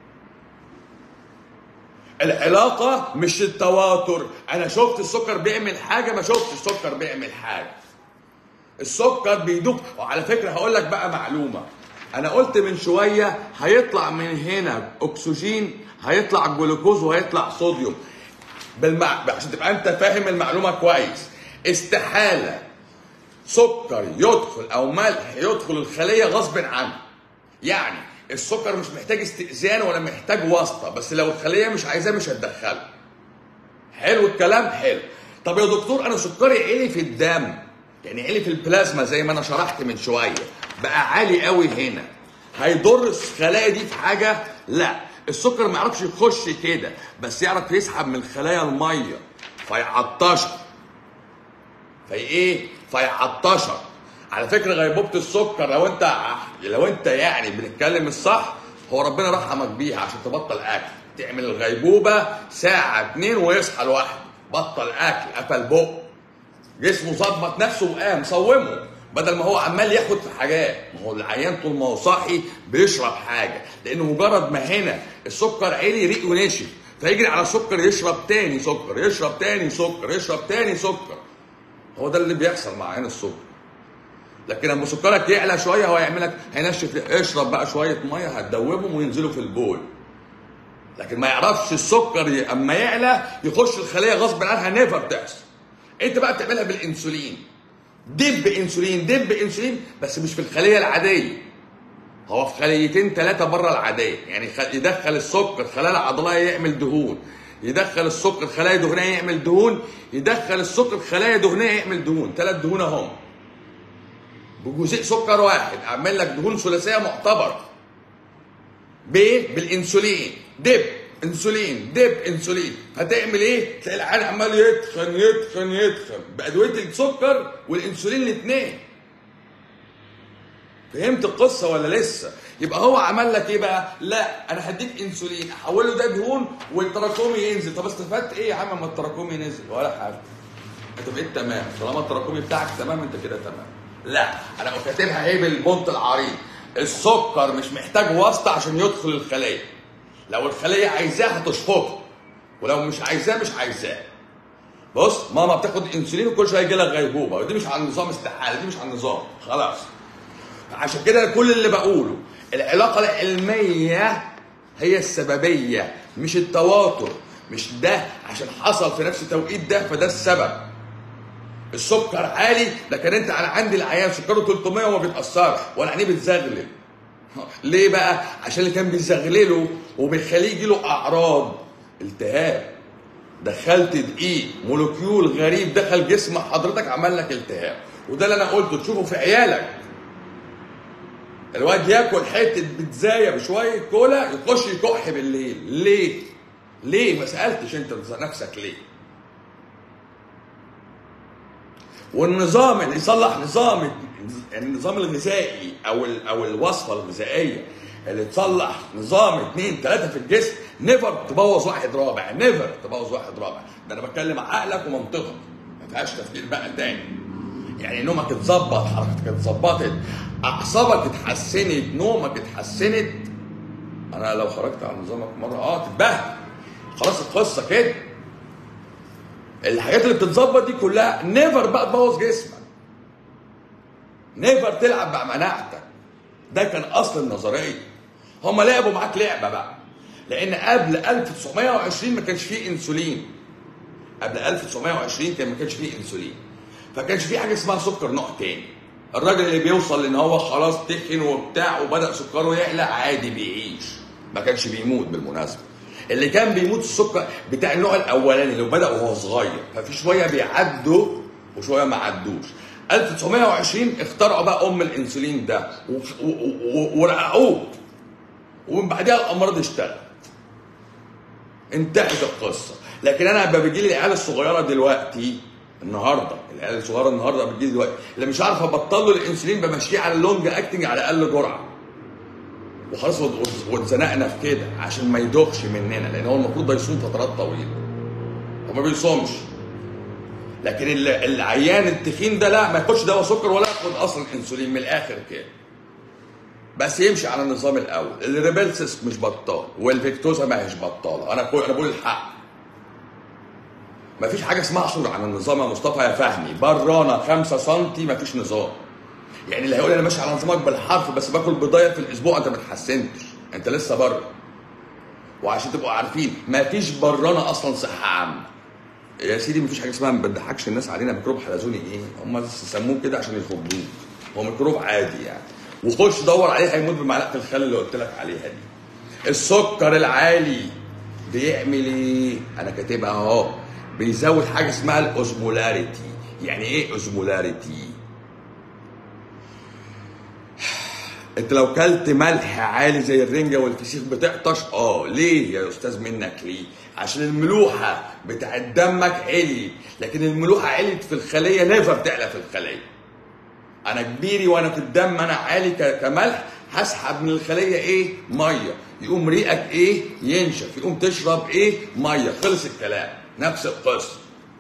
العلاقة مش التواتر أنا شفت السكر بيعمل حاجة ما شفتش السكر بيعمل حاجة السكر بيدوب وعلى فكره هقول لك بقى معلومه انا قلت من شويه هيطلع من هنا اكسجين هيطلع جلوكوز وهيطلع صوديوم بالمع... عشان تبقى انت فاهم المعلومه كويس استحاله سكر يدخل او ملح يدخل الخليه غصب عنه يعني السكر مش محتاج استئذان ولا محتاج واسطه بس لو الخليه مش عايزاه مش هتدخله حلو الكلام حلو طب يا دكتور انا سكري عالي في الدم يعني عالي في البلازما زي ما انا شرحت من شويه بقى عالي قوي هنا هيضر الخلايا دي في حاجه لا السكر ما يعرفش يخش كده بس يعرف يسحب من الخلايا الميه فيعطشها في ايه فيعطشك على فكره غيبوبه السكر لو انت لو انت يعني بنتكلم الصح هو ربنا رحمك بيها عشان تبطل اكل تعمل الغيبوبه ساعه اتنين ويصحى لوحده بطل اكل قفل بقه جسمه ظبط نفسه وقام صومه بدل ما هو عمال ياخد في حاجات ما هو العيان طول ما هو صاحي بيشرب حاجه لانه مجرد ما هنا السكر عالي ريقه نشف فيجري على سكر يشرب تاني سكر يشرب تاني سكر يشرب تاني سكر هو ده اللي بيحصل مع عين السكر لكن لما سكرك يعلى شويه هو هيعمل لك هينشف اشرب بقى شويه ميه هتدوبهم وينزلوا في البول لكن ما يعرفش السكر ي- اما يعلى يخش الخليه غصب عنها نيفر تحصل انت بقى بتعملها بالانسولين دب انسولين دب انسولين بس مش في الخليه العاديه هو في خليتين ثلاثه بره العاديه يعني خ- يدخل السكر خلايا العضليه يعمل دهون يدخل السكر خلايا دهنيه يعمل دهون يدخل السكر خلايا دهنيه يعمل دهون ثلاث دهون اهم بجزيء سكر واحد اعمل لك دهون ثلاثيه معتبره بايه؟ بالانسولين دب انسولين دب انسولين هتعمل ايه؟ تلاقي العيان عمال يتخن يتخن يتخن بادويه السكر والانسولين الاثنين فهمت القصه ولا لسه؟ يبقى هو عمل لك ايه بقى؟ لا انا هديك انسولين احوله ده دهون والتراكمي ينزل طب استفدت ايه يا عم ما التراكمي نزل ولا حاجه انت بقيت تمام طالما التراكمي بتاعك تمام انت كده تمام لا انا كاتبها ايه بالبنط العريض السكر مش محتاج واسطه عشان يدخل الخليه لو الخليه عايزاه هتشفطه ولو مش عايزاه مش عايزاه بص ماما بتاخد انسولين وكل شويه يجي لك غيبوبه ودي مش على النظام استحاله دي مش على النظام خلاص عشان كده كل اللي بقوله العلاقه العلميه هي السببيه مش التواتر مش ده عشان حصل في نفس التوقيت ده فده السبب السكر عالي لكن انت انا عندي العيان سكره 300 وما بيتاثرش ولا عينيه بتزغلل ليه بقى؟ عشان اللي كان بيزغلله وبيخليه يجيله اعراض التهاب دخلت دقيق مولكيول غريب دخل جسم حضرتك عمل لك التهاب وده اللي انا قلته تشوفه في عيالك الواد ياكل حته بيتزايه بشويه كولا يخش يكح بالليل ليه؟ ليه؟ ما سالتش انت نفسك ليه؟ والنظام اللي يصلح نظام النظام الغذائي او ال- او الوصفه الغذائيه اللي تصلح نظام اتنين تلاته في الجسم نيفر تبوظ واحد رابع نيفر تبوظ واحد رابع ده انا بتكلم عقلك ومنطقك ما فيهاش تفكير بقى تاني يعني نومك اتظبط حركتك اتظبطت اعصابك اتحسنت نومك اتحسنت انا لو خرجت عن نظامك مره اه تتبهدل خلاص القصه كده الحاجات اللي بتتظبط دي كلها نيفر بقى تبوظ جسمك نيفر تلعب مع مناعتك ده كان اصل النظريه هم لعبوا معاك لعبه بقى لان قبل 1920 ما كانش فيه انسولين قبل 1920 كان ما كانش فيه انسولين فكانش فيه حاجه اسمها سكر نوع تاني الراجل اللي بيوصل لان هو خلاص تخن وبتاع وبدا سكره يعلى عادي بيعيش ما كانش بيموت بالمناسبه اللي كان بيموت السكر بتاع النوع الاولاني اللي بدا وهو صغير ففي شويه بيعدوا وشويه ما عدوش 1920 اخترعوا بقى ام الانسولين ده و- و- و- ورقعوه ومن بعدها الامراض اشتغلت انتهت القصه لكن انا لما بيجي لي العيال الصغيره دلوقتي النهارده العيال الصغيره النهارده بتجي لي دلوقتي اللي مش عارف ابطل له الانسولين بمشيه على اللونج اكتنج على اقل جرعه وخلاص وات- وات- واتزنقنا في كده عشان ما يدوخش مننا لان هو المفروض ده يصوم فترات طويله وما بيصومش لكن ال- العيان التخين ده لا ما ياخدش دواء سكر ولا ياخد اصلا انسولين من الاخر كده بس يمشي على النظام الاول الريبلسس مش بطال والفيكتوزا ما هيش بطاله انا بقول انا بقول الحق مفيش حاجه اسمها اخرج عن النظام يا مصطفى يا فهمي برانا 5 سم مفيش نظام يعني اللي هيقول انا ماشي على نظامك بالحرف بس باكل بضايه في الاسبوع انت ما اتحسنتش انت لسه بره وعشان تبقوا عارفين مفيش برانا اصلا صحه عامه يا سيدي مفيش حاجه اسمها ما بتضحكش الناس علينا ميكروب حلزوني ايه هم سموه كده عشان يخضوك هو ميكروب عادي يعني وخش دور عليه هيموت بمعلقه الخل اللي قلت لك عليها دي السكر العالي بيعمل ايه انا كاتبها اهو بيزود حاجه اسمها الاوزمولاريتي يعني ايه اوزمولاريتي انت لو كلت ملح عالي زي الرنجه والفسيخ بتعطش اه ليه يا استاذ منك ليه عشان الملوحه بتاعت دمك عليت لكن الملوحه عليت في الخليه نيفر تعلى في الخليه انا كبيري وانا في الدم انا عالي ك- كملح هسحب من الخليه ايه ميه يقوم ريقك ايه ينشف يقوم تشرب ايه ميه خلص الكلام نفس القصه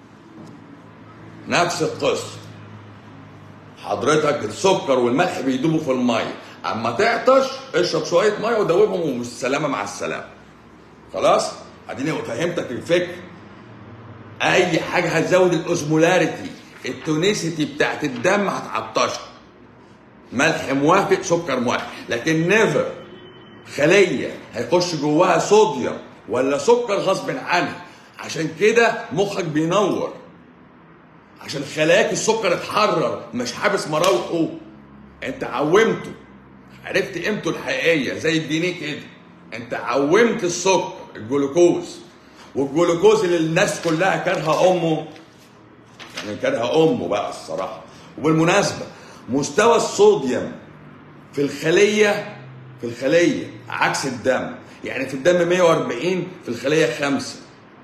نفس القصه حضرتك السكر والملح بيدوبوا في الميه اما تعطش اشرب شويه ميه ودوبهم وبالسلامه مع السلامه خلاص اديني فهمتك الفكر اي حاجه هتزود الاوزمولاريتي التونيسيتي بتاعت الدم هتعطشك ملح موافق سكر موافق لكن نيفر خليه هيخش جواها صوديوم ولا سكر غصب عنها عشان كده مخك بينور عشان خلاياك السكر اتحرر مش حابس مراوحه انت عومته عرفت قيمته الحقيقيه زي الجنيه كده انت عومت السكر الجلوكوز والجلوكوز اللي الناس كلها كارهه امه يعني كارهه امه بقى الصراحه وبالمناسبه مستوى الصوديوم في الخليه في الخليه عكس الدم يعني في الدم 140 في الخليه 5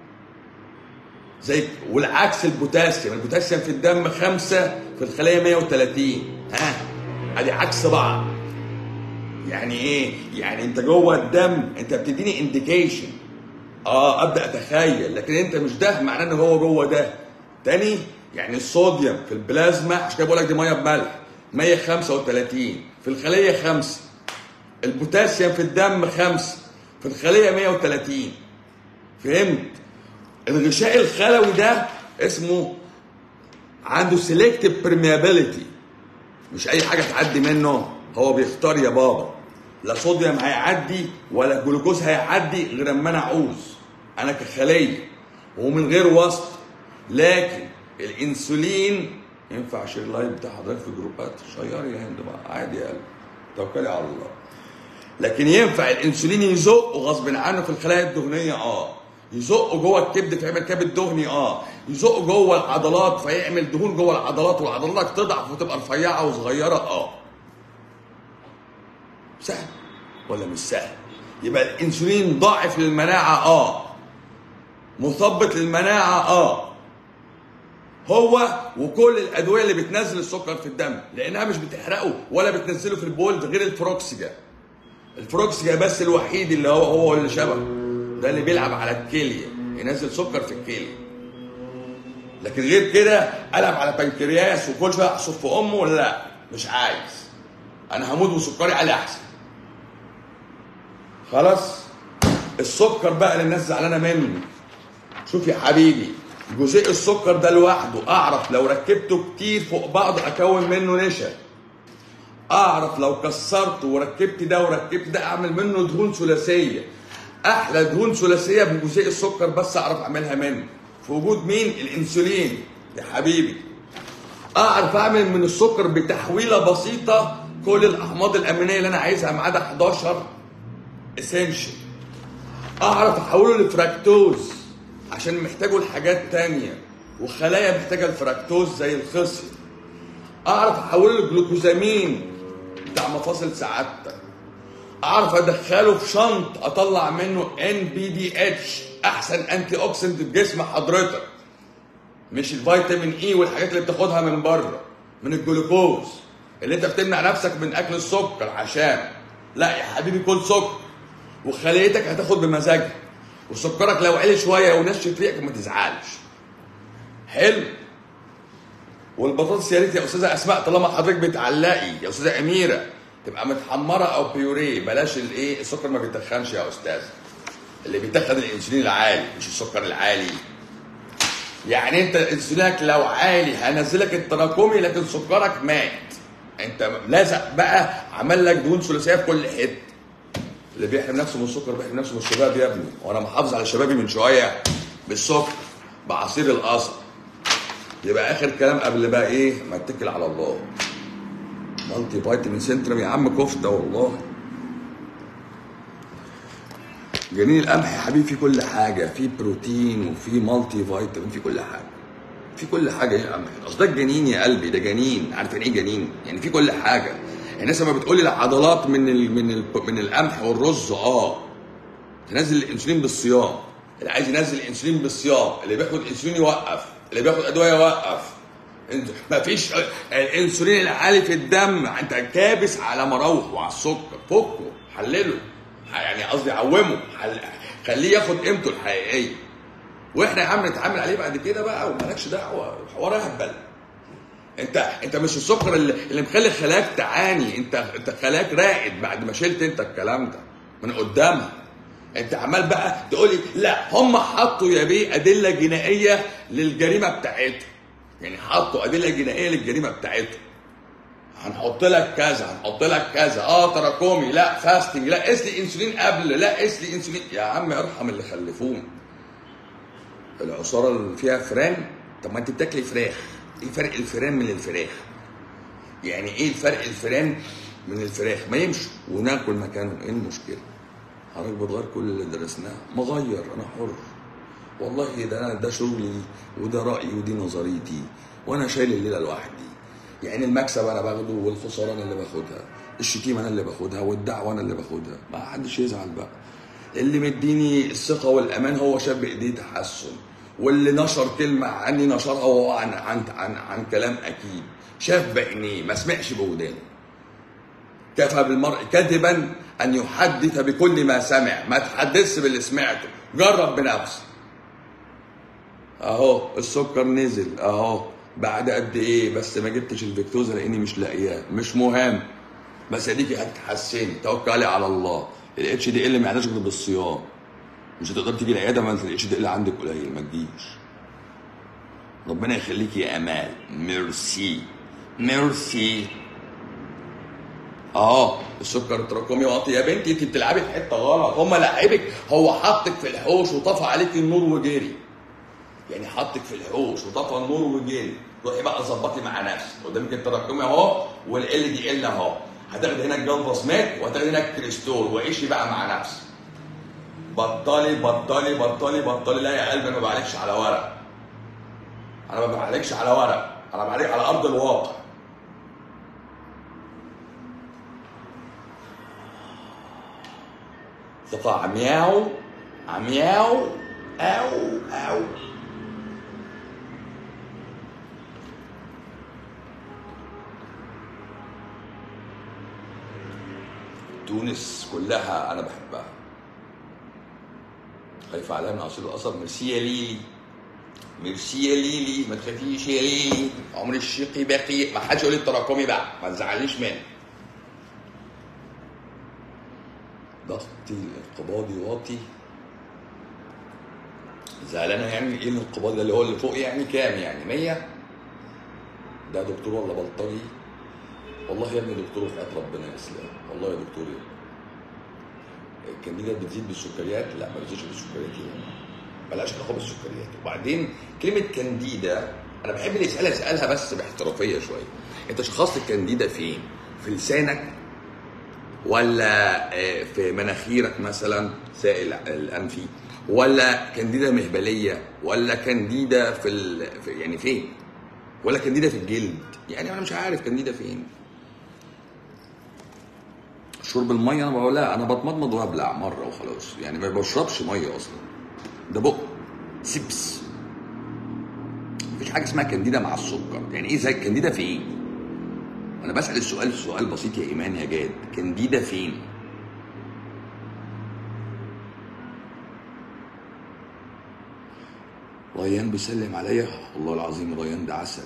زي والعكس البوتاسيوم البوتاسيوم في الدم 5 في الخليه 130 ها ادي عكس بعض يعني ايه يعني انت جوه الدم انت بتديني انديكيشن اه ابدا اتخيل لكن انت مش ده معناه ان هو جوه ده تاني يعني الصوديوم في البلازما عشان كده بقول لك دي ميه بملح 135 في الخليه 5 البوتاسيوم في الدم 5 في الخليه 130 فهمت الغشاء الخلوي ده اسمه عنده سيلكتيف برميابيليتي مش اي حاجه تعدي منه هو بيختار يا بابا لا صوديوم هيعدي ولا جلوكوز هيعدي غير اما انا اعوز انا كخليه ومن غير وسط لكن الانسولين ينفع شير لايف بتاع حضرتك في جروبات شيري يا هند بقى عادي يا قلبي توكلي على الله لكن ينفع الانسولين يزقه غصب عنه في الخلايا الدهنيه اه يزقه جوه الكبد فيعمل كبد دهني اه يزقه جوه العضلات فيعمل دهون جوه العضلات والعضلات تضعف وتبقى رفيعه وصغيره اه سهل ولا مش سهل يبقى الانسولين ضاعف للمناعه اه مثبط للمناعه اه هو وكل الادويه اللي بتنزل السكر في الدم لانها مش بتحرقه ولا بتنزله في البول غير الفروكسجا الفروكسيا بس الوحيد اللي هو هو اللي شبه ده اللي بيلعب على الكليه ينزل سكر في الكليه لكن غير كده قلب على بنكرياس وكل شويه احصر في امه لا مش عايز انا هموت وسكري عليه احسن خلاص السكر بقى اللي الناس زعلانه منه شوف يا حبيبي جزيء السكر ده لوحده اعرف لو ركبته كتير فوق بعض اكون منه نشا اعرف لو كسرته وركبت ده وركبت ده اعمل منه دهون ثلاثيه احلى دهون ثلاثيه بجزيء السكر بس اعرف اعملها منه في وجود مين الانسولين يا حبيبي اعرف اعمل من السكر بتحويله بسيطه كل الاحماض الامينيه اللي انا عايزها ما عدا 11 اسينشال اعرف احوله لفراكتوز عشان محتاجه لحاجات تانية وخلايا محتاجه الفراكتوز زي الخصي اعرف احوله لجلوكوزامين بتاع مفاصل سعادتك اعرف ادخله في شنط اطلع منه ان بي دي اتش احسن انتي اوكسيدنت في جسم حضرتك مش الفيتامين اي والحاجات اللي بتاخدها من بره من الجلوكوز اللي انت بتمنع نفسك من اكل السكر عشان لا يا حبيبي كل سكر وخليتك هتاخد بمزاجها وسكرك لو عالي شويه ونشف ريقك ما تزعلش حلو والبطاطس يا ريت يا استاذه اسماء طالما حضرتك بتعلقي يا استاذه اميره تبقى متحمره او بيوريه بلاش الايه السكر ما بيتخنش يا استاذ اللي بيتخن الانسولين العالي مش السكر العالي يعني انت انسولينك لو عالي هنزلك التراكمي لكن سكرك مات انت لازق بقى عمل لك دهون ثلاثيه في كل حته اللي بيحرم نفسه من السكر بيحرم نفسه من الشباب يا ابني وانا محافظ على شبابي من شويه بالسكر بعصير القصب يبقى اخر كلام قبل بقى ايه ما اتكل على الله مالتي فيتامين سنترم يا عم كفته والله جنين القمح يا حبيبي في كل حاجه في بروتين وفي مالتي فيتامين في كل حاجه في كل حاجه يا قمح اصل ده الجنين يا قلبي ده جنين عارف يعني ايه جنين يعني في كل حاجه الناس لما بتقول لي العضلات من ال من ال من القمح والرز اه تنزل الانسولين بالصيام اللي عايز ينزل الانسولين بالصيام اللي بياخد انسولين يوقف اللي بياخد ادويه يوقف ما فيش الانسولين العالي في الدم انت كابس على مراوح وعلى السكر فكه حلله يعني قصدي عومه حل... خليه ياخد قيمته الحقيقيه واحنا يا عم نتعامل عليه بعد كده بقى ومالكش دعوه حوار اهبل انت انت مش السكر اللي, اللي مخلي خلاك تعاني انت انت خلاك راقد بعد ما شلت انت الكلام ده من قدامها انت عمال بقى تقول لي لا هم حطوا يا بيه ادله جنائيه للجريمه بتاعتهم يعني حطوا ادله جنائيه للجريمه بتاعتهم هنحط لك كذا هنحط لك كذا اه تراكمي لا فاستنج لا قيس لي انسولين قبل لا قيس لي انسولين يا عم ارحم اللي خلفونا العصاره اللي فيها فران طب ما انت بتاكلي فراخ ايه فرق الفيران من الفراخ يعني ايه الفرق الفيران من الفراخ ما يمشي وناكل مكانهم ايه المشكله حضرتك بتغير كل اللي درسناه ما غير انا حر والله ده انا ده شغلي وده رايي ودي نظريتي وانا شايل الليله لوحدي يعني المكسب انا باخده والخساره انا اللي باخدها الشتيمه انا اللي باخدها والدعوه انا اللي باخدها ما حدش يزعل بقى اللي مديني الثقه والامان هو شاف بايديه تحسن واللي نشر كلمه عني نشرها وهو عن عن عن, عن كلام اكيد شاف بعينيه ما سمعش بودانه كفى بالمرء كذبا ان يحدث بكل ما سمع ما تحدثش باللي سمعته جرب بنفسك اهو السكر نزل اهو بعد قد ايه بس ما جبتش الفيكتوزا لاني مش لاقياه مش مهم بس اديكي هتتحسني توكلي على الله الاتش دي ال ما يعناش غير بالصيام مش هتقدر تيجي العياده ما انت الاتش دي ال عندك قليل ما تجيش ربنا يخليك يا امال ميرسي ميرسي اه السكر التراكمي واطي يا بنتي انت بتلعبي في حته غلط هم لعبك هو حطك في الحوش وطفى عليك النور وجري يعني حطك في الحوش وطفى النور وجري روحي بقى ظبطي مع نفسك قدامك التراكمي اهو والال دي ال اهو هتاخدي هناك جلفاسمات وهتاخدي هناك كريستول وعيشي بقى مع نفسك بطلي بطلي بطلي بطلي لا يا قلبي انا ما بعالجش على ورق انا ما بعالجش على ورق انا بعالج على ارض الواقع ثقة عمياو عمياو او او تونس كلها انا بحبها خايفه عليها من عصير القصب ميرسي يا ليلي ميرسي يا ليلي ما تخافيش يا ليلي عمر الشقي باقي ما حدش يقول لي التراكمي بقى ما تزعليش مني ضغطي الانقباضي واطي زعلانه يعني ايه الانقباض ده اللي هو اللي فوق يعني كام يعني 100 ده دكتور ولا بلطجي والله يا ابني دكتور وحياة ربنا يا اسلام والله يا دكتور يا الكنديدة بتزيد بالسكريات لا ما بتزيدش بالسكريات يعني ملهاش علاقه بالسكريات وبعدين كلمه كانديدا انا بحب اللي يسالها يسالها بس باحترافيه شويه انت شخصت الكانديدا فين؟ في لسانك ولا آه، في مناخيرك مثلا سائل الانفي ولا كانديدا مهبليه ولا كانديدا في, ال... في يعني فين؟ ولا كانديدا في الجلد يعني انا مش عارف كانديدا فين شرب الميه انا بقول لا انا بتمضمض وابلع مره وخلاص يعني ما بشربش ميه اصلا ده بق سبس مفيش حاجه اسمها كانديدا مع السكر يعني ايه زي كانديدا في ايه انا بسال السؤال سؤال بسيط يا ايمان يا جاد كانديدا فين ريان بيسلم عليا والله العظيم ريان ده عسل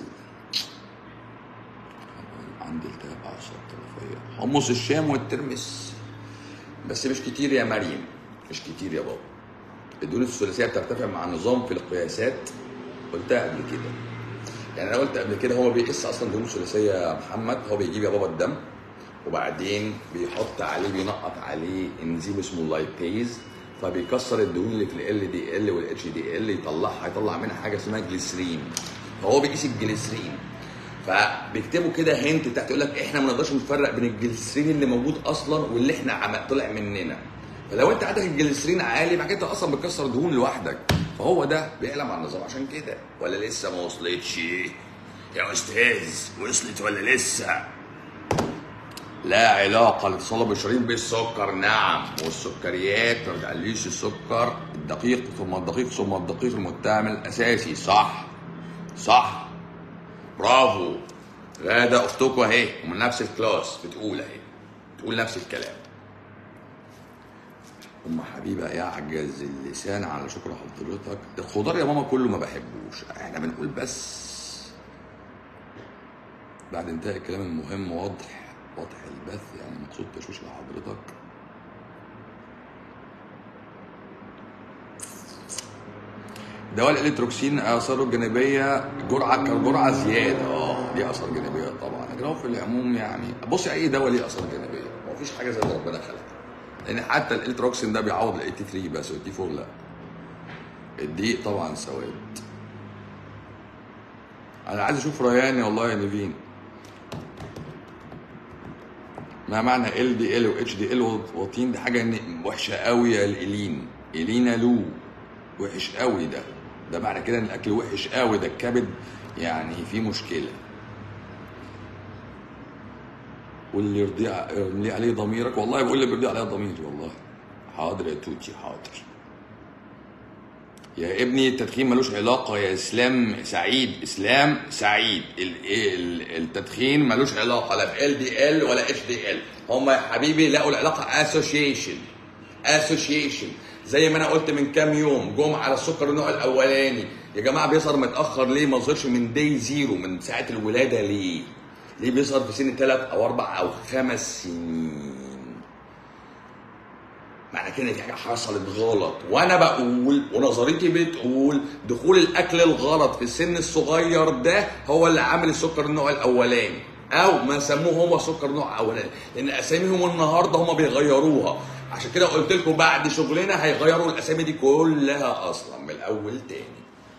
عندي التهاب اعصاب طرفيه حمص الشام والترمس بس مش كتير يا مريم مش كتير يا بابا الدهون الثلاثيه بترتفع مع النظام في القياسات قلتها قبل كده يعني انا قلت قبل كده هو بيقيس اصلا دهون ثلاثيه يا محمد هو بيجيب يا بابا الدم وبعدين بيحط عليه بينقط عليه انزيم اسمه اللايبيز فبيكسر الدهون اللي في ال دي ال والاتش دي ال يطلعها يطلع منها حاجه اسمها جليسرين فهو بيقيس الجليسرين فبيكتبوا كده هنت تحت يقول لك احنا ما نقدرش نفرق بين الجليسرين اللي موجود اصلا واللي احنا عم طلع مننا فلو انت عندك الجليسرين عالي بعد كده انت اصلا بتكسر دهون لوحدك فهو ده بيعلم عن النظام عشان كده ولا لسه ما وصلتش يا استاذ وصلت ولا لسه لا علاقة لتصلب الشرايين بالسكر نعم والسكريات ما بتعليش السكر الدقيق ثم الدقيق ثم الدقيق المتعمل أساسي صح صح برافو غادة أختكم أهي ومن نفس الكلاس بتقول أهي بتقول نفس الكلام ام حبيبه يعجز اللسان على شكر حضرتك الخضار يا ماما كله ما بحبوش احنا بنقول بس بعد انتهاء الكلام المهم واضح واضح البث يعني مقصود تشويش لحضرتك دواء الالكتروكسين اثاره الجانبيه جرعه كجرعه زياده اه ليه اثار جانبيه طبعا لكن هو في العموم يعني بص اي دواء ليه اثار جانبيه ما فيش حاجه زي اللي ربنا خلقها لان حتى الالتروكسين ده بيعوض ال 83 بس وال 84 لا الدقيق طبعا سواد انا عايز اشوف ريان والله يا نيفين ما معنى ال دي ال واتش دي ال وطين دي حاجه وحشه قوي يا الالين الينا لو وحش قوي ده ده معنى كده ان الاكل وحش قوي ده الكبد يعني فيه مشكله واللي يرضي يرضي عليه ضميرك والله بقول اللي بيرضي عليا ضميري والله حاضر يا توتي حاضر يا ابني التدخين ملوش علاقه يا اسلام سعيد اسلام سعيد ال- ال- التدخين ملوش علاقه لا ب ال دي ال ولا اتش دي ال هم يا حبيبي لقوا العلاقه اسوشيشن اسوشيشن زي ما انا قلت من كام يوم جم على السكر النوع الاولاني يا جماعه بيظهر متاخر ليه ما ظهرش من دي زيرو من ساعه الولاده ليه ليه بيظهر في سن ثلاث او اربع او خمس سنين معنى كده في حاجه حصلت غلط وانا بقول ونظريتي بتقول دخول الاكل الغلط في السن الصغير ده هو اللي عامل السكر النوع الاولاني او ما سموه هو سكر نوع اولاني لان اساميهم النهارده هم بيغيروها عشان كده قلت لكم بعد شغلنا هيغيروا الاسامي دي كلها اصلا من الاول تاني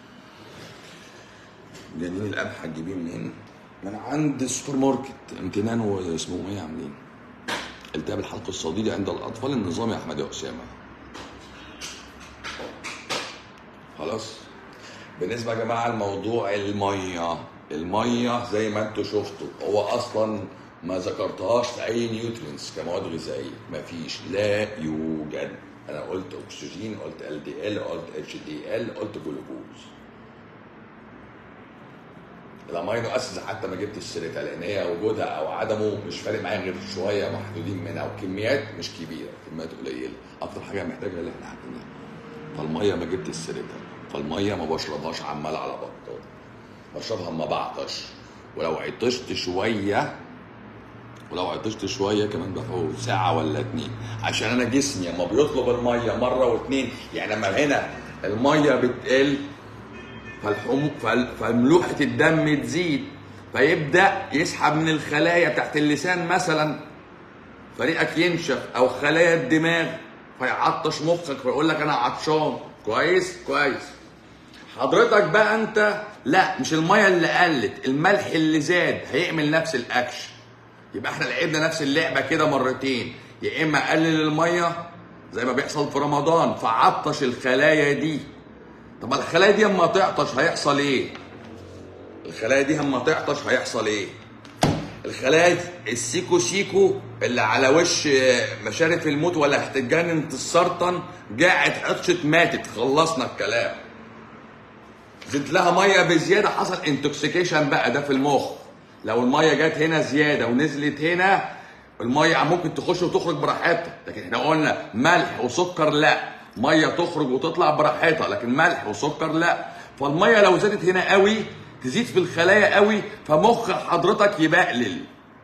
جنين القمح هتجيبيه منين؟ من عند السوبر ماركت امتنان واسمهم ايه عاملين؟ التهاب الحلق الصديدي عند الاطفال النظام يا احمد يا اسامه خلاص بالنسبه يا جماعه لموضوع الميه الميه زي ما انتم شفتوا هو اصلا ما ذكرتهاش في اي نيوترينز كمواد غذائيه مفيش لا يوجد انا قلت اكسجين قلت ال دي ال قلت اتش دي ال قلت جلوكوز الامينو اسيدز حتى ما جبتش سيرتها لان هي وجودها او عدمه مش فارق معايا غير شويه محدودين منها وكميات مش كبيره كميات قليله اكتر حاجه محتاجها اللي احنا حكيناها فالميه ما جبتش سيرتها فالميه ما بشربهاش عمال على بطال بشربها اما بعطش ولو عطشت شويه ولو عطشت شويه كمان باخد ساعه ولا اتنين عشان انا جسمي لما بيطلب الميه مره واتنين يعني لما هنا الميه بتقل فالحمو فال- فملوحه الدم تزيد فيبدا يسحب من الخلايا بتاعت اللسان مثلا فريقك ينشف او خلايا الدماغ فيعطش مخك فيقول لك انا عطشان كويس كويس حضرتك بقى انت لا مش الميه اللي قلت الملح اللي زاد هيعمل نفس الاكشن يبقى احنا لعبنا نفس اللعبه كده مرتين يا اما قلل الميه زي ما بيحصل في رمضان فعطش الخلايا دي طب الخلايا دي اما تعطش هيحصل ايه الخلايا دي اما تعطش هيحصل ايه الخلايا السيكو سيكو اللي على وش مشارف الموت ولا هتتجنن السرطان قاعد عطشت ماتت خلصنا الكلام زدت لها ميه بزياده حصل انتوكسيكيشن بقى ده في المخ لو الميه جت هنا زياده ونزلت هنا الميه ممكن تخش وتخرج براحتها لكن احنا قلنا ملح وسكر لا ميه تخرج وتطلع براحتها لكن ملح وسكر لا فالميه لو زادت هنا قوي تزيد في الخلايا قوي فمخ حضرتك يبقلل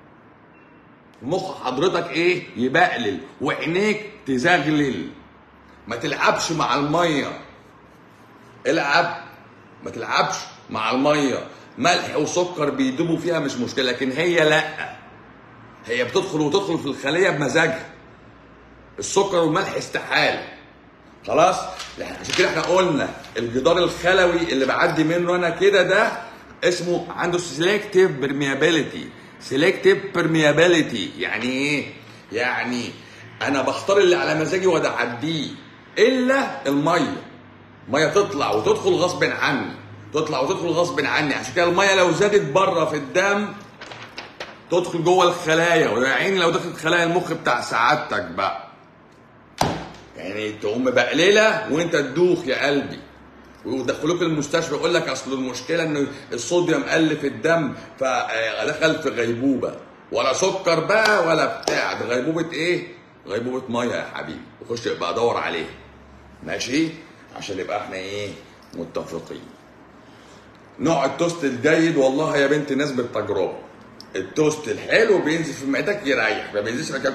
مخ حضرتك ايه يبقلل وعينيك تزغلل ما تلعبش مع الميه العب ما تلعبش مع الميه ملح وسكر بيدوبوا فيها مش مشكله لكن هي لا هي بتدخل وتدخل في الخليه بمزاجها السكر والملح استحاله خلاص يعني عشان كده احنا قلنا الجدار الخلوي اللي بعدي منه انا كده ده اسمه عنده سيلكتيف برميابيليتي سيلكتيف برميابيليتي يعني ايه يعني انا بختار اللي على مزاجي وادعديه الا الميه ميه تطلع وتدخل غصب عني تطلع وتدخل غصب عني عشان كده الميه لو زادت بره في الدم تدخل جوه الخلايا ويا عيني لو دخلت خلايا المخ بتاع سعادتك بقى يعني تقوم بقليله وانت تدوخ يا قلبي ويدخلوك المستشفى يقول لك اصل المشكله ان الصوديوم قل في الدم فدخل في غيبوبه ولا سكر بقى ولا بتاع ده غيبوبه ايه؟ غيبوبه ميه يا حبيبي وخش يبقى ادور عليها ماشي؟ عشان يبقى احنا ايه؟ متفقين. نوع التوست الجيد والله يا بنت ناس بالتجربه. التوست الحلو بينزل في معدتك يريح ما بينزلش في مكان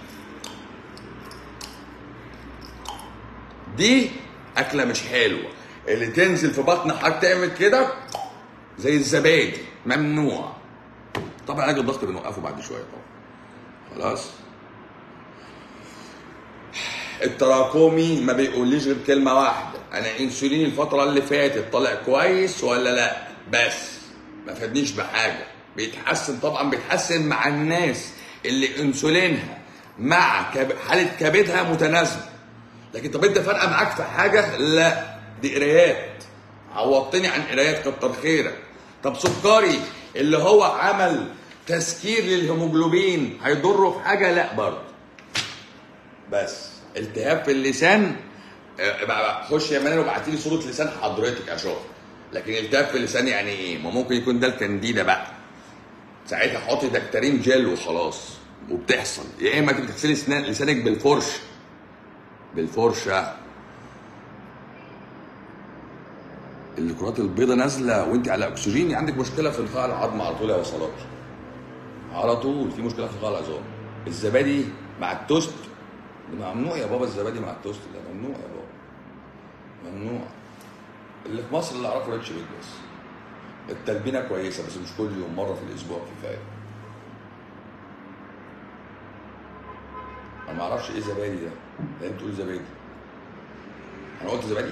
دي اكله مش حلوه اللي تنزل في بطن حضرتك تعمل كده زي الزبادي ممنوع طبعا علاج الضغط بنوقفه بعد شويه طبعا خلاص التراكمي ما بيقوليش غير كلمه واحده انا انسولين الفتره اللي فاتت طالع كويس ولا لا بس ما فادنيش بحاجه بيتحسن طبعا بيتحسن مع الناس اللي انسولينها مع كب... حاله كبدها متناسبه لكن طب انت فارقه معاك في حاجه لا دي قرايات عوضتني عن قرايات كتر خيرك طب سكري اللي هو عمل تسكير للهيموجلوبين هيضره في حاجه لا برضه بس التهاب في اللسان اه، بقى- خش يا منال وابعتي لي صوره لسان حضرتك اشوف لكن التهاب في اللسان يعني ايه ما ممكن يكون ده الكانديدا بقى ساعتها حطي دكتورين جل وخلاص وبتحصل يا اما تبقى تغسلي سنان لسانك بالفرشه بالفرشه الكرات البيضاء نازله وانت على اكسجين عندك مشكله في نخاع العظم على طول يا وصلات على طول في مشكله في نخاع العظام الزبادي مع التوست ده ممنوع يا بابا الزبادي مع التوست ده ممنوع يا بابا ممنوع اللي في مصر اللي اعرفه ريتش بيج بس التلبينه كويسه بس مش كل يوم مره في الاسبوع كفايه انا ما اعرفش ايه زبادي ده ده انت بتقول زبادي انا قلت زبادي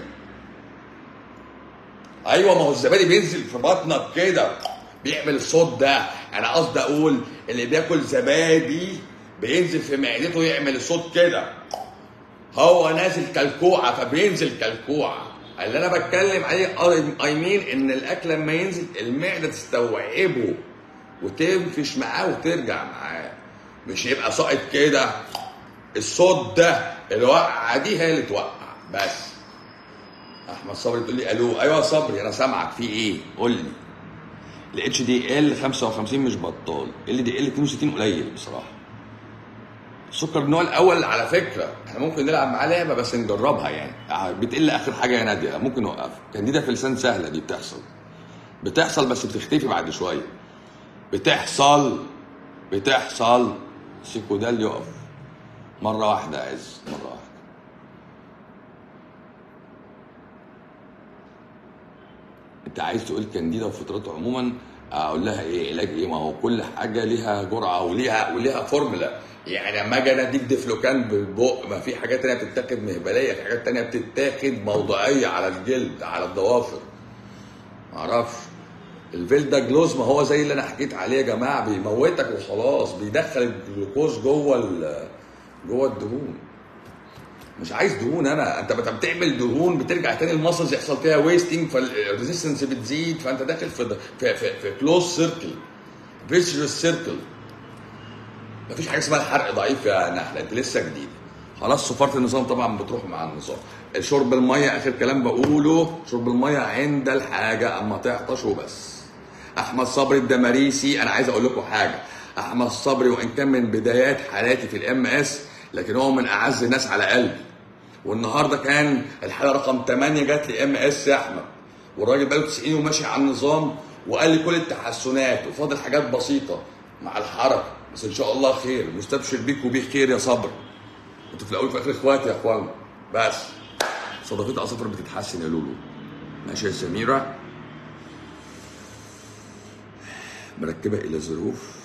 ايوه ما هو الزبادي بينزل في بطنك كده بيعمل الصوت ده انا قصدي اقول اللي بياكل زبادي بينزل في معدته يعمل الصوت كده هو نازل كلكوعه فبينزل كلكوعه اللي انا بتكلم عليه اي مين ان الاكل لما ينزل المعده تستوعبه وتنفش معاه وترجع معاه مش يبقى ساقط كده الصوت ده الوقعه دي هي اللي توقع بس احمد صبري تقول لي الو ايوه يا صبري انا سامعك في ايه قول لي الاتش دي ال 55 مش بطال ال دي ال 62 قليل بصراحه السكر النوع الاول على فكره احنا ممكن نلعب معاه لعبه بس نجربها يعني بتقل اخر حاجه يا ناديه ممكن نوقفها كانديدا في لسان سهله دي بتحصل بتحصل بس بتختفي بعد شويه بتحصل بتحصل سيكودال يقف مره واحده يا عز مره واحده انت عايز تقول كانديدا وفطرته عموما اقول لها ايه علاج ايه ما هو كل حاجه ليها جرعه وليها وليها فورمولا يعني لما اجي انا اديك ديفلوكان بالبق ما في حاجات تانية بتتاخد مهبليه في حاجات تانية بتتاخد موضعيه على الجلد على الضوافر معرفش الفيلدا جلوز ما هو زي اللي انا حكيت عليه يا جماعه بيموتك وخلاص بيدخل الجلوكوز جوه ال- جوه الدهون مش عايز دهون انا انت بت- بتعمل دهون بترجع تاني المسلز يحصل فيها ويستنج فالريزيستنس بتزيد فانت داخل في في في, في كلوز سيركل فيشوس سيركل مفيش حاجه اسمها الحرق ضعيف يا نحله انت لسه جديد خلاص صفرت النظام طبعا بتروح مع النظام شرب الميه اخر كلام بقوله شرب الميه عند الحاجه اما تعطش وبس احمد صبري الدماريسي انا عايز اقول لكم حاجه احمد صبري وان كان من بدايات حالاتي في الام اس لكن هو من اعز الناس على قلبي والنهارده كان الحاله رقم 8 جات لي ام اس يا احمد والراجل بقاله 90 وماشي على النظام وقال لي كل التحسنات وفاضل حاجات بسيطه مع الحركه بس ان شاء الله خير مستبشر بيك وبيه خير يا صبري انتوا في الاول وفي الاخر اخواتي يا اخوان بس صداقتي عصفر بتتحسن يا لولو ماشي يا سميره مركبه الى ظروف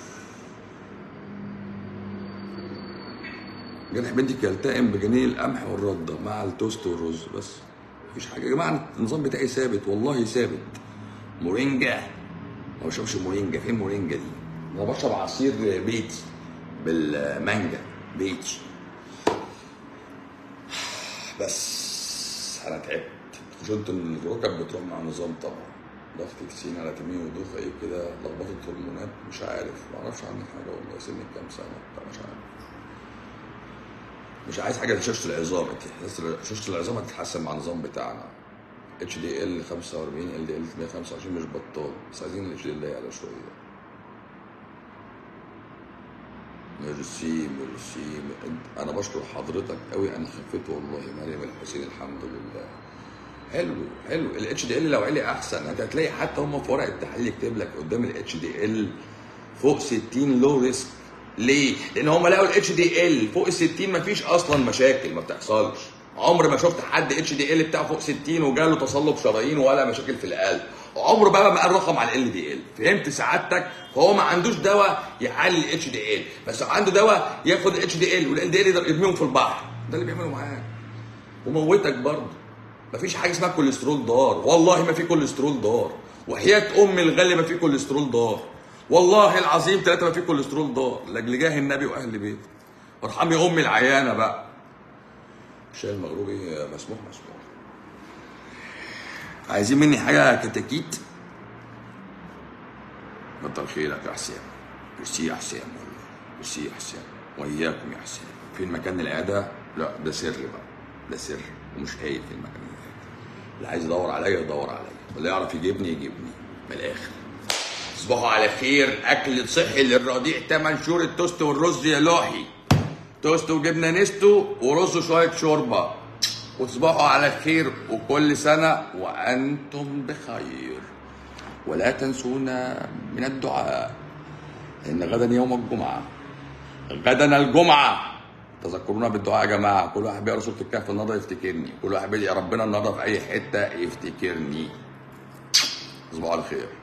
جرح بنتك يلتئم بجنين القمح والرده مع التوست والرز بس مفيش حاجه يا جماعه النظام بتاعي ثابت والله ثابت مورينجا ما بشربش مورينجا فين مورينجا دي؟ انا بشرب عصير بيتي بالمانجا بيتي بس انا تعبت شلت الركب بتروح مع النظام طبعا ضغط كتير على كمية ودوخة ايه كده لخبطة هرمونات مش عارف ما اعرفش عنها حاجة والله سني كام سنة بتاع مش عارف مش عايز حاجة لشاشة العظام انت تحس شاشة العظام هتتحسن مع النظام بتاعنا اتش دي ال 45 ال دي ال 125 مش بطال بس عايزين الاتش دي ال يعلى شوية ميرسي ميرسي انا بشكر حضرتك قوي انا خفيت والله مريم الحسين الحمد لله حلو حلو الاتش دي ال لو علي احسن انت هتلاقي حتى هم في ورق التحليل يكتب لك قدام الاتش دي ال فوق 60 لو ريسك ليه؟ لان هم لقوا الاتش دي ال فوق ال 60 مفيش اصلا مشاكل ما بتحصلش عمر ما شفت حد اتش دي ال بتاعه فوق 60 وجاله تصلب شرايين ولا مشاكل في القلب عمره بقى ما قال رقم على ال دي ال فهمت سعادتك فهو ما عندوش دواء يعلي الاتش دي ال بس عنده دواء ياخد الاتش دي ال والال دي ال يقدر يرميهم في البحر ده اللي بيعمله معاه وموتك برضه مفيش حاجه اسمها كوليسترول ضار والله ما في كوليسترول ضار وحياه امي الغاليه ما في كوليسترول ضار والله العظيم ثلاثه ما في كوليسترول ضار لاجل جاه النبي واهل بيته ارحمي امي العيانه بقى الشاي المغربي مسموح مسموح عايزين مني حاجه كتاكيت كتر خيرك يا حسام ميرسي يا حسام والله ميرسي يا حسام واياكم يا حسام فين مكان العياده؟ لا ده سر بقى ده سر ومش قايل فين مكان العياده اللي عايز يدور عليا يدور عليا واللي يعرف يجيبني يجيبني من الاخر تصبحوا على خير اكل صحي للرضيع 8 شهور التوست والرز يا لوحي توست وجبنه نستو ورز شويه شوربه وتصبحوا على خير وكل سنه وانتم بخير ولا تنسونا من الدعاء ان غدا يوم الجمعه غدا الجمعه تذكرونا بالدعاء يا جماعه كل واحد بيقرا سوره الكهف النهارده يفتكرني كل واحد بيدعي ربنا النهارده في اي حته يفتكرني تصبحوا على خير